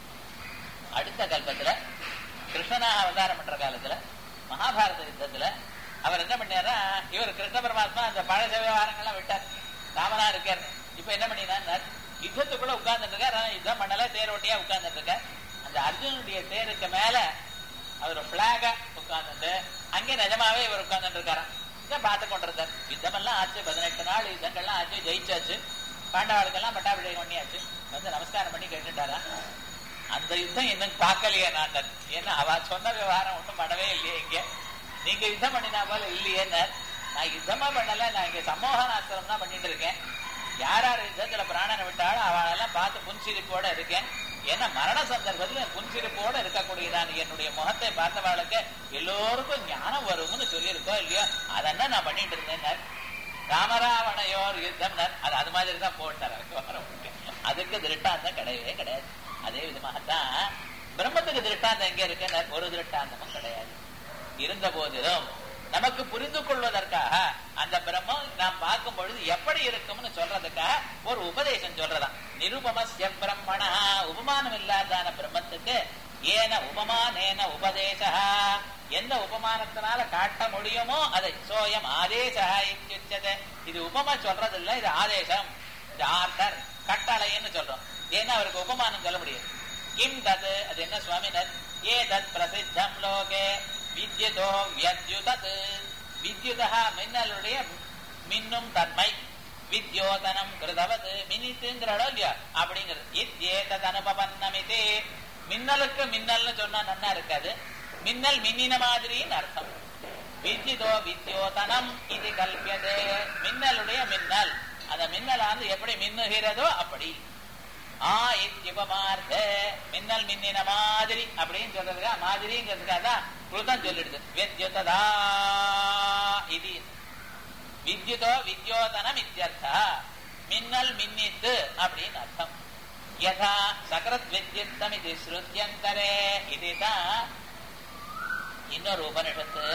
அடுத்த கல்பத்துல கிருஷ்ணனாக அவதாரம் பண்ற காலத்துல மகாபாரத யுத்தத்துல அவர் என்ன பண்ணாரா இவர் கிருஷ்ண பரமாத்மா அந்த பழைய விவகாரங்கள்லாம் விட்டார் ராமனா இருக்கார் இப்ப என்ன பண்ணினார் யுத்தத்துக்குள்ள உட்கார்ந்துட்டு இருக்கார் ஆனா யுத்தம் பண்ணல தேரோட்டியா உட்கார்ந்துட்டு இருக்கார் அந்த அர்ஜுனுடைய தேருக்கு மேல அவர் பிளாக உட்கார்ந்துட்டு அங்கே நிஜமாவே இவர் உட்கார்ந்துட்டு இருக்காராம் இதை பார்த்து கொண்டிருந்தார் யுத்தம் எல்லாம் ஆச்சு பதினெட்டு நாள் யுத்தங்கள்லாம் ஆச்சு ஜெயிச்சாச்சு பாண்டவாளுக்கெல்லாம் பட்டாபிஷேகம் பண்ணியாச்சு வந்து நமஸ்காரம் பண்ணி கேட்டுட்டாரா அந்த யுத்தம் இன்னும் பார்க்கலையே நான் ஏன்னா அவ சொன்ன விவகாரம் ஒண்ணும் பண்ணவே இல்லையே இங்க நீங்க யுத்தம் பண்ணினா போல இல்லையே நான் யுத்தமா பண்ணல நான் இங்க சமோகனாஸ்திரம் தான் பண்ணிட்டு இருக்கேன் யார் யார் யுத்தத்துல பிராணனை விட்டாலும் அவளெல்லாம் பார்த்து புன்சிரிப்போட இருக்கேன் ஏன்னா மரண சந்தர்ப்பத்துல புன்சிரிப்போட இருக்கக்கூடியதான என்னுடைய முகத்தை பார்த்தவாளுக்கு எல்லோருக்கும் ஞானம் வரும்னு சொல்லியிருக்கோம் இல்லையோ அதென்ன நான் பண்ணிட்டு இருந்தேன் ராமராவணையோர் யுத்தம் அது அது மாதிரி தான் போட்டார் அதுக்கு திருட்டாந்தம் கிடையவே கிடையாது அதே விதமாகத்தான் பிரம்மத்துக்கு திருட்டாந்தம் எங்க இருக்கு ஒரு திருட்டாந்தமும் கிடையாது இருந்த போதிலும் நமக்கு புரிந்து கொள்வதற்காக அந்த பிரம்மம் நாம் பார்க்கும் பொழுது எப்படி இருக்கும்னு சொல்றதுக்காக ஒரு உபதேசம் சொல்றதாம் நிருபமஸ்ய பிரம்மணா உபமானம் இல்லாதான பிரம்மத்துக்கு ஏன உபமானேன உபதேச எந்த உபமானத்தினால காட்ட முடியுமோ அதை சோயம் ஆதேசா இத்தியுச்சதே இது உபமா சொல்றது இல்ல இது ஆதேசம் இது ஆர்டர் கட்டளைன்னு சொல்றோம் ஏன்னா அவருக்கு உபமானம் சொல்ல முடியாது கிம் தது அது என்ன சுவாமினர் ஏ தத் பிரசித்தம் லோகே வித்யுதோ வியத்யுதத் வித்யுதா மின்னலுடைய மின்னும் தன்மை வித்யோதனம் கிருதவது மினித்துங்கிறடோ இல்லையா அப்படிங்கிறது இத்யேதத் அனுபவன்னமிதே மின்னலுக்கு மின்னல்னு சொன்னா நன்னா இருக்காது மின்னல் மின்னின மாதிரின்னு அர்த்தம் வித்யுதோ வித்யோதனம் இது கல்பியதே மின்னலுடைய மின்னல் அந்த மின்னலானது எப்படி மின்னுகிறதோ அப்படி ஆ இத்யுபமார்த்த மின்னல் மின்னின மாதிரி அப்படின்னு சொல்றதுக்கா மாதிரிங்கிறதுக்காக தான் கிருதம் சொல்லிடுது வித்யுததா இது வித்யுதோ வித்யோதனம் இத்தியர்த்தா மின்னல் மின்னித்து அப்படின்னு அர்த்தம் யதா சகரத் வித்யுத்தம் இது ஸ்ருத்தியந்தரே இதுதான் இன்னொரு உபனிஷத்து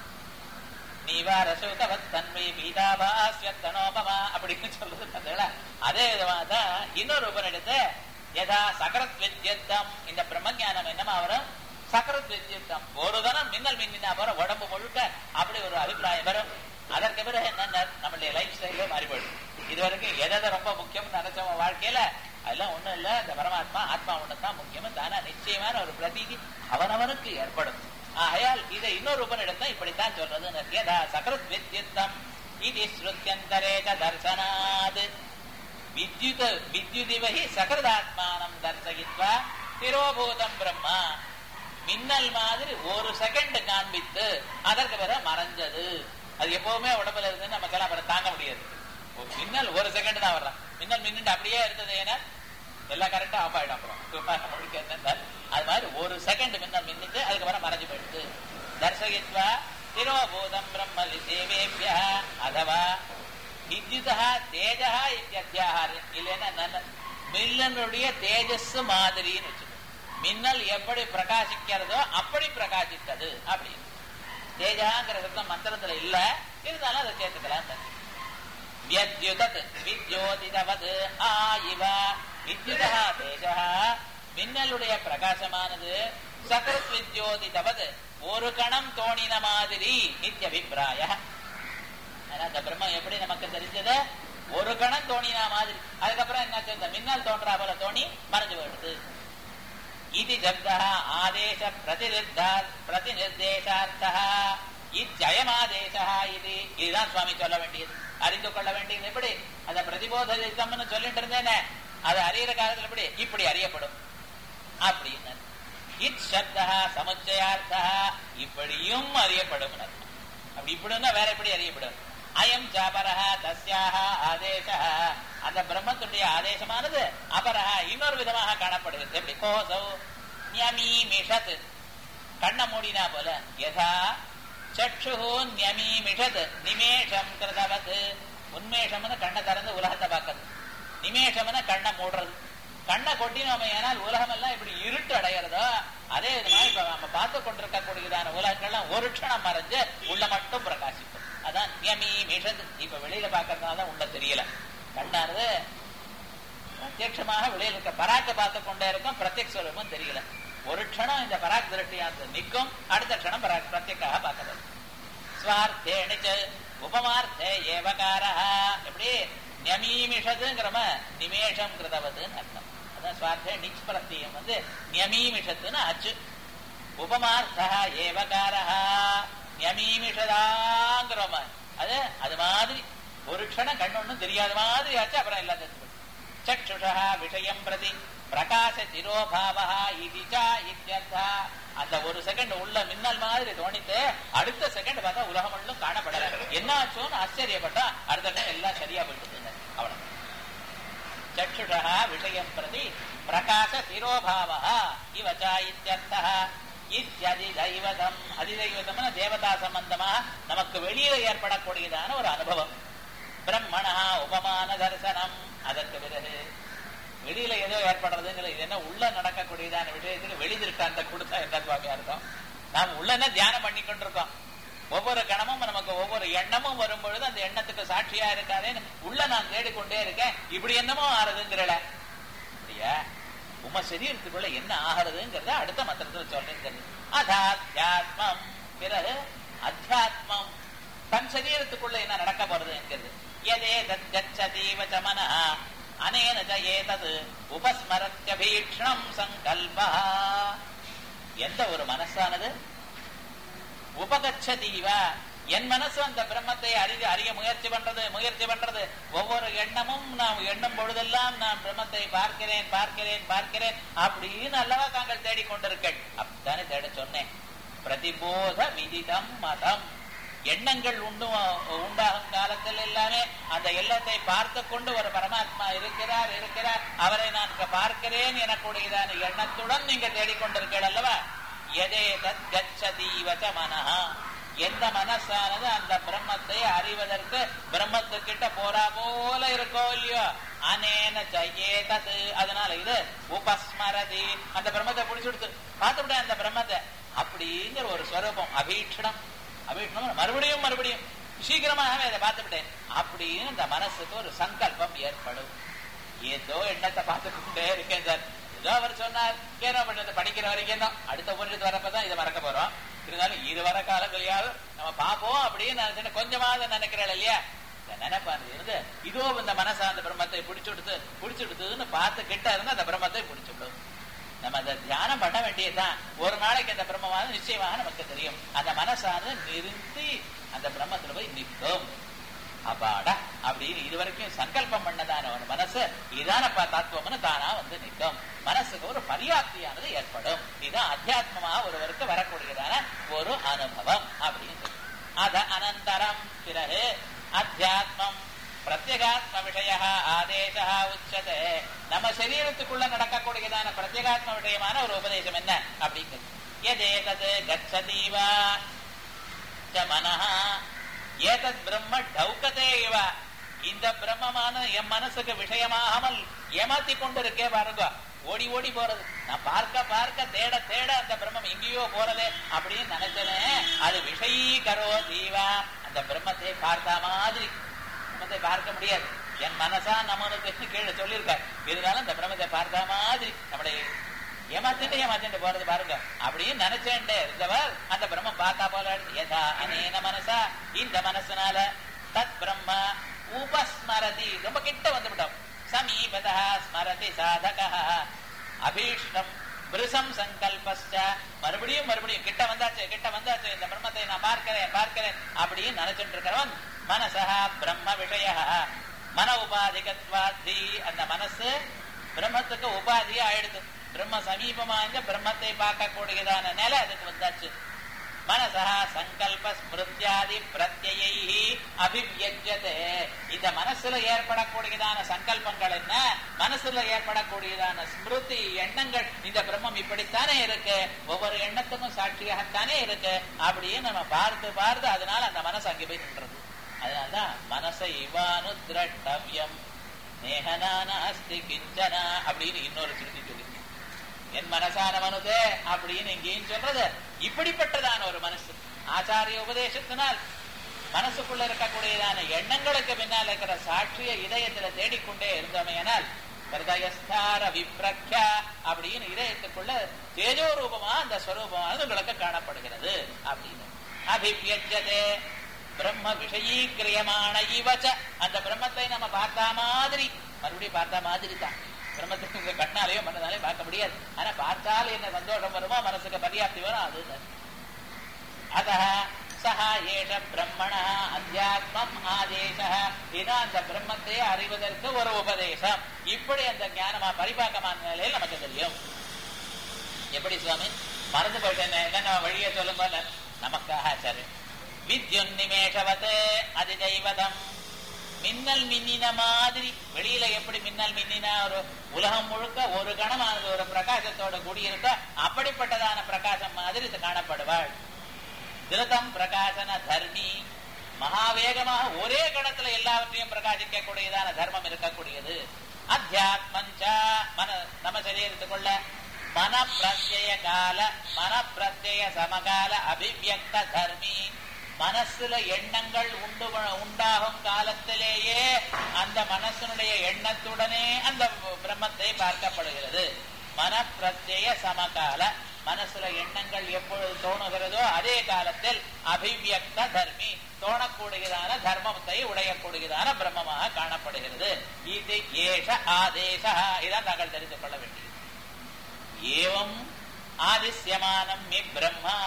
நீவா ரசோதவத் தன்மை பீதாபாஸ்யத்தனோபமா அப்படின்னு சொல்றது பார்த்தீங்களா அதே விதமா தான் இன்னொரு உபனிடத்து யதா சகரத் வித்யுத்தம் இந்த பிரம்மஞானம் என்னமா வரும் சகரத் வித்யுத்தம் ஒரு தரம் மின்னல் மின்னினா வரும் உடம்பு முழுக்க அப்படி ஒரு அபிப்பிராயம் வரும் அதற்கு பிறகு என்ன நம்மளுடைய லைஃப் ஸ்டைலே மாறி போயிடும் இது வரைக்கும் எதை ரொம்ப முக்கியம்னு நினைச்சவங்க வாழ்க்கையில அதெல்லாம் ஒண்ணும் இல்ல இந்த பரமாத்மா ஆத்மா ஒண்ணுதான் முக்கியம் தானா நிச்சயமான ஒரு பிரதீதி அவனவனுக்கு ஏற்படும் ஆகையால் இதை இன்னொரு உபனிடத்தான் இப்படித்தான் சொல்றது யதா சகரத் வித்யுத்தம் இது ஸ்ருத்தியந்தரேஜ தர்சனாத் வித்யுத வித்யுதிவகி சகரதாத்மானம் தர்சயித்வா திரோபூதம் பிரம்மா மின்னல் மாதிரி ஒரு செகண்ட் காண்பித்து அதற்கு பிறகு மறைஞ்சது அது எப்பவுமே உடம்புல இருந்து நமக்கெல்லாம் அப்புறம் தாங்க முடியாது ஒரு மின்னல் ஒரு செகண்ட் தான் வர்றான் மின்னல் மின்னுட்டு அப்படியே இருந்தது ஏன்னா எல்லாம் கரெக்டா ஆஃப் ஆயிடும் அப்புறம் அவருக்கு என்ன அது மாதிரி ஒரு செகண்ட் மின்னல் மின்னிட்டு அதுக்கப்புறம் மறைஞ்சு போயிடுது தர்சகித்வா திரோபூதம் பிரம்ம தேவேபிய அதவா வித்யுதா தேஜா இத்தியார் இல்லைன்னா நல்ல மில்லனுடைய தேஜஸ் மாதிரின்னு வச்சுக்கோ மின்னல் எப்படி பிரகாசிக்கிறதோ அப்படி பிரகாசித்தது அப்படின்னு தேஜாங்கிற சப்தம் மந்திரத்துல இல்ல இருந்தாலும் அதை சேர்த்துக்கலாம் வித்யுதத் வித்யோதிதவது ஆ இவ வித்யுதா தேஜா மின்னலுடைய பிரகாசமானது சகரத் வித்யோதிதவது ஒரு கணம் தோணின மாதிரி நித்தியபிப்பிராய அந்த பிரம்மம் எப்படி நமக்கு தெரிஞ்சது ஒரு கணம் தோணினா மாதிரி அதுக்கப்புறம் என்னாச்சு இந்த மின்னல் தோன்றா போல தோணி மறைஞ்சு போயிடுது இது சப்தா ஆதேச பிரதிநிர்தா பிரதிநிர்தேசார்த்தா இச்சயமாதேசா இது இதுதான் சுவாமி சொல்ல வேண்டியது அறிந்து கொள்ள வேண்டியது எப்படி அந்த பிரதிபோதம்னு சொல்லிட்டு இருந்தேனே அது அறியிற காலத்துல எப்படி இப்படி அறியப்படும் அப்படின்னு இத் சப்தா சமுச்சயார்த்தா இப்படியும் அறியப்படும் அப்படி இப்படின்னா வேற எப்படி அறியப்படும் அயம் சாபரஹா தஸ்யாக ஆதேச அந்த பிரம்மத்துடைய ஆதேசமானது அபரஹா இன்னொரு விதமாக காணப்படுகிறது எப்படி கோசௌ நியமீமிஷத் கண்ண மூடினா போல யதா சக்ஷு நியமீமிஷத் நிமேஷம் கிருதவது உன்மேஷம்னு கண்ணை திறந்து உலகத்தை பார்க்கறது நிமேஷம்னு கண்ணை மூடுறது கண்ணை கொட்டினோமே ஏனால் உலகம் எல்லாம் இப்படி இருட்டு அடைகிறதோ அதே விதமாக இப்ப நம்ம பார்த்து கொண்டிருக்கக்கூடியதான உலகங்கள்லாம் ஒரு க்ஷணம் மறைஞ்சு உள்ள மட்டும் பிரகாசிக்கும் அதான் நியமி மிஷது இப்ப வெளியில பாக்கிறதுனால உள்ள தெரியல கண்ணானது பிரத்யட்சமாக வெளியில இருக்க பராக்க பார்த்து கொண்டே இருக்கும் பிரத்யக்ஷமும் தெரியல ஒரு க்ஷணம் இந்த பராக் திருஷ்டியானது நிற்கும் அடுத்த க்ஷணம் பராக் பிரத்யக்காக பார்க்கறது ஸ்வார்த்தேணிச்ச உபமார்த்தே ஏவகார எப்படி நியமீமிஷதுங்கிறம நிமேஷம் கிருதவதுன்னு அர்த்தம் அதான் சுவார்த்தே நிச் பிரத்தியம் வந்து நியமீமிஷத்துன்னு ஆச்சு உபமார்த்தா ஏவகார நியமீமிஷதாங்கிறோம அது அது மாதிரி ஒரு க்ஷணம் கண்ணு ஒண்ணும் தெரியாத மாதிரி ஆச்சு அப்புறம் எல்லாம் தெரிஞ்சு சக்ஷுஷா விஷயம் பிரதி பிரகாச திரோபாவா இதிச்சா இத்தியர்த்தா அந்த ஒரு செகண்ட் உள்ள மின்னல் மாதிரி தோணித்து அடுத்த செகண்ட் பார்த்தா உலகம் முழுவதும் காணப்படல என்ன ஆச்சோன்னு ஆச்சரியப்பட்டா அடுத்த நேரம் எல்லாம் சரியா போயிட்டு அவ்வளவு சக்ஷுஷா விஷயம் பிரதி பிரகாச திரோபாவா இவச்சா இத்தியர்த்தா இத்தியதி தெய்வதம் அதிதெய்வதம்னா தேவதா சம்பந்தமா நமக்கு வெளியில ஏற்படக்கூடியதான ஒரு அனுபவம் பிரம்மணா உபமான தரிசனம் அதற்கு பிறகு வெளியில ஏதோ ஏற்படுறதுங்கிற இது என்ன உள்ள நடக்கக்கூடியதான விஷயத்துக்கு வெளி திருஷ்டாந்த கொடுத்தா என்ன சுவாமி அர்த்தம் நாம் உள்ள என்ன தியானம் பண்ணி கொண்டிருக்கோம் ஒவ்வொரு கணமும் நமக்கு ஒவ்வொரு எண்ணமும் வரும் பொழுது அந்த எண்ணத்துக்கு சாட்சியா இருக்காதேன்னு உள்ள நான் தேடிக்கொண்டே இருக்கேன் இப்படி என்னமோ ஆறுதுங்கிறல அப்படியா உம சரீரத்துக்குள்ள என்ன ஆகிறதுங்கிறத அடுத்த மந்திரத்துல சொல்றேன் அதாத்யாத்மம் பிறகு அத்தியாத்மம் தன் சரீரத்துக்குள்ள என்ன நடக்க போறது என்கிறது எதே தச்சதீவ சமன அனேன ஏதது உபஸ்மரத்யபீக்ஷணம் சங்கல்பா எந்த ஒரு மனசானது உபகச்சதீவ என் மனசு அந்த பிரம்மத்தை அறிய அறிய முயற்சி பண்றது முயற்சி பண்றது ஒவ்வொரு எண்ணமும் நாம் எண்ணும் பொழுதெல்லாம் நான் பிரம்மத்தை பார்க்கிறேன் பார்க்கிறேன் பார்க்கிறேன் அப்படின்னு அல்லவா தாங்கள் தேடிக்கொண்டிருக்கள் அப்படித்தானே தேட சொன்னேன் பிரதிபோத விதிதம் மதம் எண்ணங்கள் உண்டு உண்டாகும் காலத்தில் எல்லாமே அந்த எல்லத்தை பார்த்து கொண்டு ஒரு பரமாத்மா இருக்கிறார் இருக்கிறார் அவரை நான் பார்க்கிறேன் எனக்கூடியதான எண்ணத்துடன் நீங்க தேடிக்கொண்டிருக்கீர்கள் அல்லவா எதே தத் கச்சதீவச்ச மனஹா எந்த மனசானது அந்த பிரம்மத்தை அறிவதற்கு பிரம்மத்துக்கிட்ட போறா போல இருக்கோ இல்லையோ அனேன ஜெயேதது அதனால இது உபஸ்மரதி அந்த பிரம்மத்தை பிடிச்சு கொடுத்து பார்த்துவிட்டேன் அந்த பிரம்மத்தை அப்படிங்கிற ஒரு ஸ்வரூபம் அபீட்சணம் அபீட்சணம் மறுபடியும் மறுபடியும் சீக்கிரமாகவே அதை பார்த்துவிட்டேன் அப்படின்னு இந்த மனசுக்கு ஒரு சங்கல்பம் ஏற்படும் ஏதோ எண்ணத்தை பார்த்துக்கிட்டே இருக்கேன் சார் ஏதோ அவர் சொன்னார் கேரா பண்ணதை படிக்கிற வரைக்கும் தான் அடுத்த பொருள் வரப்பதான் இதை மறக்க போறோம் இருந்தாலும் இது வர காலங்களையாவது நம்ம பார்ப்போம் அப்படின்னு நினைச்சு கொஞ்சமாவது நினைக்கிறேன் இல்லையா இந்த நினைப்பானது இருந்து இதோ இந்த மனசா அந்த பிரம்மத்தை பிடிச்சுடுத்து பிடிச்சுடுத்துன்னு பார்த்து கிட்ட இருந்து அந்த பிரம்மத்தை பிடிச்சுடும் நம்ம அதை தியானம் பண்ண வேண்டியதுதான் ஒரு நாளைக்கு அந்த பிரம்மமானது நிச்சயமாக நமக்கு தெரியும் அந்த மனசானது நிறுத்தி அந்த பிரம்மத்துல போய் நிற்கும் அப்பாடா அப்படின்னு இது வரைக்கும் சங்கல்பம் பண்ணதான ஒரு மனசு இதானப்பா தத்துவம்னு தானா வந்து நிற்கும் மனசுக்கு ஒரு பரியாப்தியானது ஏற்படும் இதுதான் அத்தியாத்மமாக ஒருவருக்கு வரக்கூடியதான ஒரு அனுபவம் அப்படின்னு அத அனந்தரம் பிறகு அத்தியாத்மம் பிரத்யேகாத்ம விஷய ஆதேச உச்சதே நம்ம சரீரத்துக்குள்ள நடக்கக்கூடியதான பிரத்யேகாத்ம விஷயமான ஒரு உபதேசம் என்ன அப்படிங்கிறது எதேதது கச்சதீவா மனஹா ஏதத் பிரம்ம டௌக்கதே இவ இந்த பிரம்மமான என் மனசுக்கு விஷயமாகாமல் ஏமாத்தி கொண்டிருக்கே பாருங்க ஓடி ஓடி போறது நான் பார்க்க பார்க்க தேட தேட அந்த பிரம்மம் எங்கேயோ போறது அப்படின்னு நினைச்சேன் அது விஷயீகரோ தீவா அந்த பிரம்மத்தை பார்த்த மாதிரி பிரம்மத்தை பார்க்க முடியாது என் மனசா நம்மளுக்கு கீழே சொல்லியிருக்க இருந்தாலும் அந்த பிரம்மத்தை பார்த்த மாதிரி நம்மளை ஏமாத்திட்டு ஏமாத்திட்டு போறது பாருங்க அப்படின்னு நினைச்சேன்டே இருந்தவர் அந்த பிரம்மம் பார்த்தா போல ஏதா அனேன மனசா இந்த மனசுனால தத் பிரம்ம உபஸ்மரதி ரொம்ப கிட்ட வந்துவிட்டோம் சமீபதா ஸ்மரதி சாதக அபீஷ்டம் பிருசம் சங்கல்பஸ்ட மறுபடியும் மறுபடியும் கிட்ட வந்தாச்சு கிட்ட வந்தாச்சு இந்த பிரம்மத்தை நான் பார்க்கிறேன் பார்க்கிறேன் அப்படின்னு நினைச்சிட்டு இருக்கிறவன் மனசா பிரம்ம விஷய மன உபாதிகத்வாதி அந்த மனசு பிரம்மத்துக்கு உபாதியா ஆயிடுது பிரம்ம சமீபமா இந்த பிரம்மத்தை பார்க்கக்கூடியதான நிலை அதுக்கு வந்தாச்சு மனசா சங்கல்ப ஸ்மிருத்தியாதி பிரத்யை அபிவியஜதே இந்த மனசுல ஏற்படக்கூடியதான சங்கல்பங்கள் என்ன மனசுல ஏற்படக்கூடியதான ஸ்மிருதி எண்ணங்கள் இந்த பிரம்மம் இப்படித்தானே இருக்கு ஒவ்வொரு எண்ணத்துக்கும் சாட்சியாகத்தானே இருக்கு அப்படியே நம்ம பார்த்து பார்த்து அதனால அந்த மனசு அங்கே போய் நின்றது அதனாலதான் மனசை இவானு திரட்டவியம் நேகனான அஸ்தி கிஞ்சனா அப்படின்னு இன்னொரு சுருதி சொல்லி என் மனசான மனுதே அப்படின்னு இங்கேயும் சொல்றது இப்படிப்பட்டதான ஒரு மனசு ஆச்சாரிய உபதேசத்தினால் மனசுக்குள்ள இருக்கக்கூடியதான எண்ணங்களுக்கு பின்னால் இருக்கிற சாட்சிய இதயத்துல தேடிக்கொண்டே இருந்தோமையானால் ஹிருதயஸ்தார விப்ரக்யா அப்படின்னு இதயத்துக்குள்ள தேஜோ ரூபமா அந்த ஸ்வரூபமானது உங்களுக்கு காணப்படுகிறது அப்படின்னு அபிவியஜதே பிரம்ம விஷயீக்கிரியமான இவச்ச அந்த பிரம்மத்தை நம்ம பார்த்தா மாதிரி மறுபடியும் பார்த்தா மாதிரி தான் பிரம்மத்துக்கு கண்ணாலேயோ மனதாலே பார்க்க முடியாது ஆனா பார்த்தால் என்ன சந்தோஷம் வருமோ மனசுக்கு பரியாப்தி வரும் அது அத சஹா ஏஷ பிரம்மண அத்தியாத்மம் ஆதேச இதான் அந்த பிரம்மத்தை அறிவதற்கு ஒரு உபதேசம் இப்படி அந்த ஞானமா பரிபாக்கமான நிலையில் நமக்கு தெரியும் எப்படி சுவாமி மறந்து போயிட்டேன் என்ன வழியை சொல்லுங்க நமக்காக சரி வித்யுன்னிமேஷவத் அதிதைவதம் மின்னல் மின்னின மாதிரி வெளியில எப்படி மின்னல் மின்னினா ஒரு உலகம் முழுக்க ஒரு கணமானது ஒரு பிரகாசத்தோட கூடியிருக்க அப்படிப்பட்டதான பிரகாசம் மாதிரி இது காணப்படுவாள் திருதம் பிரகாசன தர்மி மகாவேகமாக ஒரே கணத்துல எல்லாவற்றையும் பிரகாசிக்க கூடியதான தர்மம் இருக்கக்கூடியது அத்தியாத்மஞ்ச மன நம்ம சரீரத்துக்குள்ள மன பிரத்யய கால மன பிரத்யய சமகால அபிவியக்த தர்மி மனசுல எண்ணங்கள் உண்டு உண்டாகும் காலத்திலேயே அந்த மனசனுடைய எண்ணத்துடனே அந்த பிரம்மத்தை பார்க்கப்படுகிறது மன பிரத்யய சமகால மனசுல எண்ணங்கள் எப்பொழுது தோணுகிறதோ அதே காலத்தில் அபிவியக்த தர்மி தோணக்கூடியதான தர்மத்தை உடையக்கூடியதான பிரம்மமாக காணப்படுகிறது இது ஏஷ ஆதேச இதான் நாங்கள் தெரிந்து கொள்ள வேண்டியது ஏவம் ஆதிசியமானம் மி பிரம்மா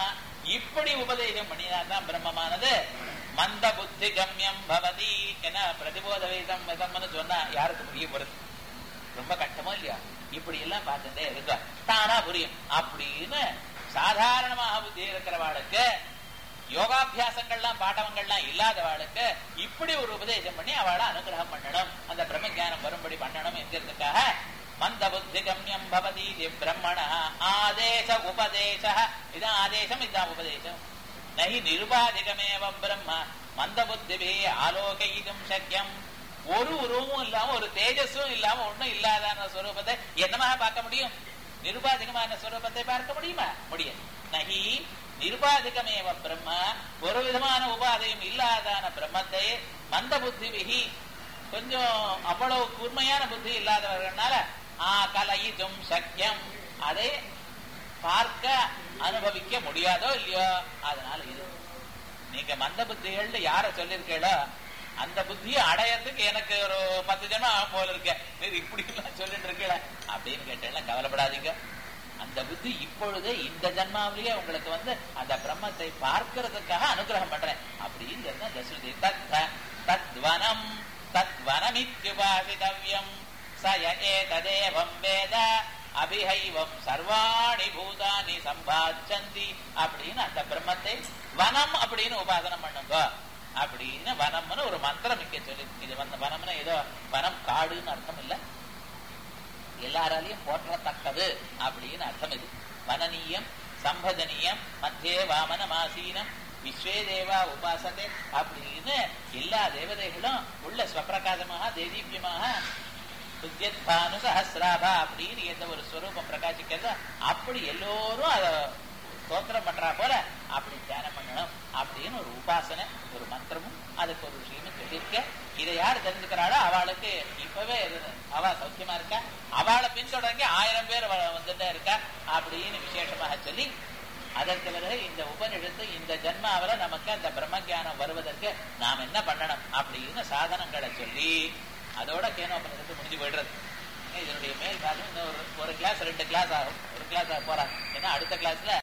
இப்படி உபதேசம் பண்ணினாதான் பிரம்மமானது மந்த புத்தி கம்யம் பவதி என பிரதிபோத வேதம் வேதம்னு சொன்னா யாருக்கு புரிய போறது ரொம்ப கஷ்டமோ இல்லையா இப்படி எல்லாம் பார்த்துட்டே இருக்க தானா புரியும் அப்படின்னு சாதாரணமாக புத்தி இருக்கிறவாளுக்கு யோகாபியாசங்கள்லாம் பாட்டவங்கள்லாம் இல்லாதவாளுக்கு இப்படி ஒரு உபதேசம் பண்ணி அவளை அனுகிரகம் பண்ணணும் அந்த பிரம்ம ஞானம் வரும்படி பண்ணணும் என்கிறதுக்காக மந்த புத்தி கம்யம் பவதி பிரம்மண ஆதேச உபதேச இதான் ஆதேசம் இதான் உபதேசம் நகி நிருபாதிகமேவ பிரம்ம மந்த புத்திபி ஆலோகிக்கும் சக்கியம் ஒரு உருவமும் இல்லாம ஒரு தேஜஸும் இல்லாம ஒண்ணும் இல்லாதான ஸ்வரூபத்தை என்னமாக பார்க்க முடியும் நிருபாதிகமான ஸ்வரூபத்தை பார்க்க முடியுமா முடியாது நகி நிருபாதிகமேவ பிரம்ம ஒரு விதமான உபாதையும் இல்லாதான பிரம்மத்தை மந்த புத்தி விகி கொஞ்சம் அவ்வளவு கூர்மையான புத்தி இல்லாதவர்களால ஆ கலையிதும் சக்கியம் அதை பார்க்க அனுபவிக்க முடியாதோ இல்லையோ அதனால இது நீங்க மந்த புத்திகள்னு யார சொல்லிருக்கீங்களோ அந்த புத்தியை அடையறதுக்கு எனக்கு ஒரு பத்து ஜனம் ஆகும் போல இருக்க நீங்க இப்படி எல்லாம் சொல்லிட்டு இருக்கீங்கள அப்படின்னு கேட்டேன் கவலைப்படாதீங்க அந்த புத்தி இப்பொழுதே இந்த ஜன்மாவிலேயே உங்களுக்கு வந்து அந்த பிரம்மத்தை பார்க்கறதுக்காக அனுகிரகம் பண்றேன் அப்படிங்கிறது தசுதி தத் தத்வனம் தத்வனமித்யுபாசிதவ்யம் சய ஏததேவம் வேத அபிஹைவம் சர்வாணி பூதானி சம்பாச்சந்தி அப்படின்னு அந்த பிரம்மத்தை வனம் அப்படின்னு உபாசனம் பண்ணுங்க அப்படின்னு வனம்னு ஒரு மந்திரம் இங்க சொல்லி இது வந்து வனம்னா ஏதோ வனம் காடுன்னு அர்த்தம் இல்ல எல்லாராலையும் போற்றத்தக்கது அப்படின்னு அர்த்தம் இது வனநீயம் சம்பதனீயம் மத்தியே வாமன மாசீனம் விஸ்வே தேவா உபாசதே அப்படின்னு எல்லா தேவதைகளும் உள்ள ஸ்வப்பிரகாசமாக தேதீபியமாக சுத்தியத்பானு சஹசிராபா அப்படின்னு எந்த ஒரு ஸ்வரூபம் பிரகாசிக்கிறதோ அப்படி எல்லோரும் அதை ஸ்தோத்திரம் பண்றா போல அப்படி தியானம் பண்ணணும் அப்படின்னு ஒரு உபாசனை ஒரு மந்திரமும் அதுக்கு ஒரு விஷயமும் சொல்லியிருக்க இதை யார் தெரிஞ்சுக்கிறாளோ அவளுக்கு இப்பவே அவ சௌக்கியமா இருக்கா அவளை பின்தொடங்கி ஆயிரம் பேர் வந்துட்டே இருக்கா அப்படின்னு விசேஷமாக சொல்லி அதற்கு பிறகு இந்த உபநிடத்து இந்த ஜென்மாவில நமக்கு அந்த பிரம்ம ஜானம் வருவதற்கு நாம் என்ன பண்ணணும் அப்படின்னு சாதனங்களை சொல்லி அதோட கேனோபனிடத்து முடிஞ்சு போயிடுறது இதனுடைய மேல் பாகம் இன்னும் ஒரு ஒரு கிளாஸ் ரெண்டு கிளாஸ் ஆகும் ஒரு கிளாஸ் போறாங்க ஏன்னா அடுத்த கிளாஸ்ல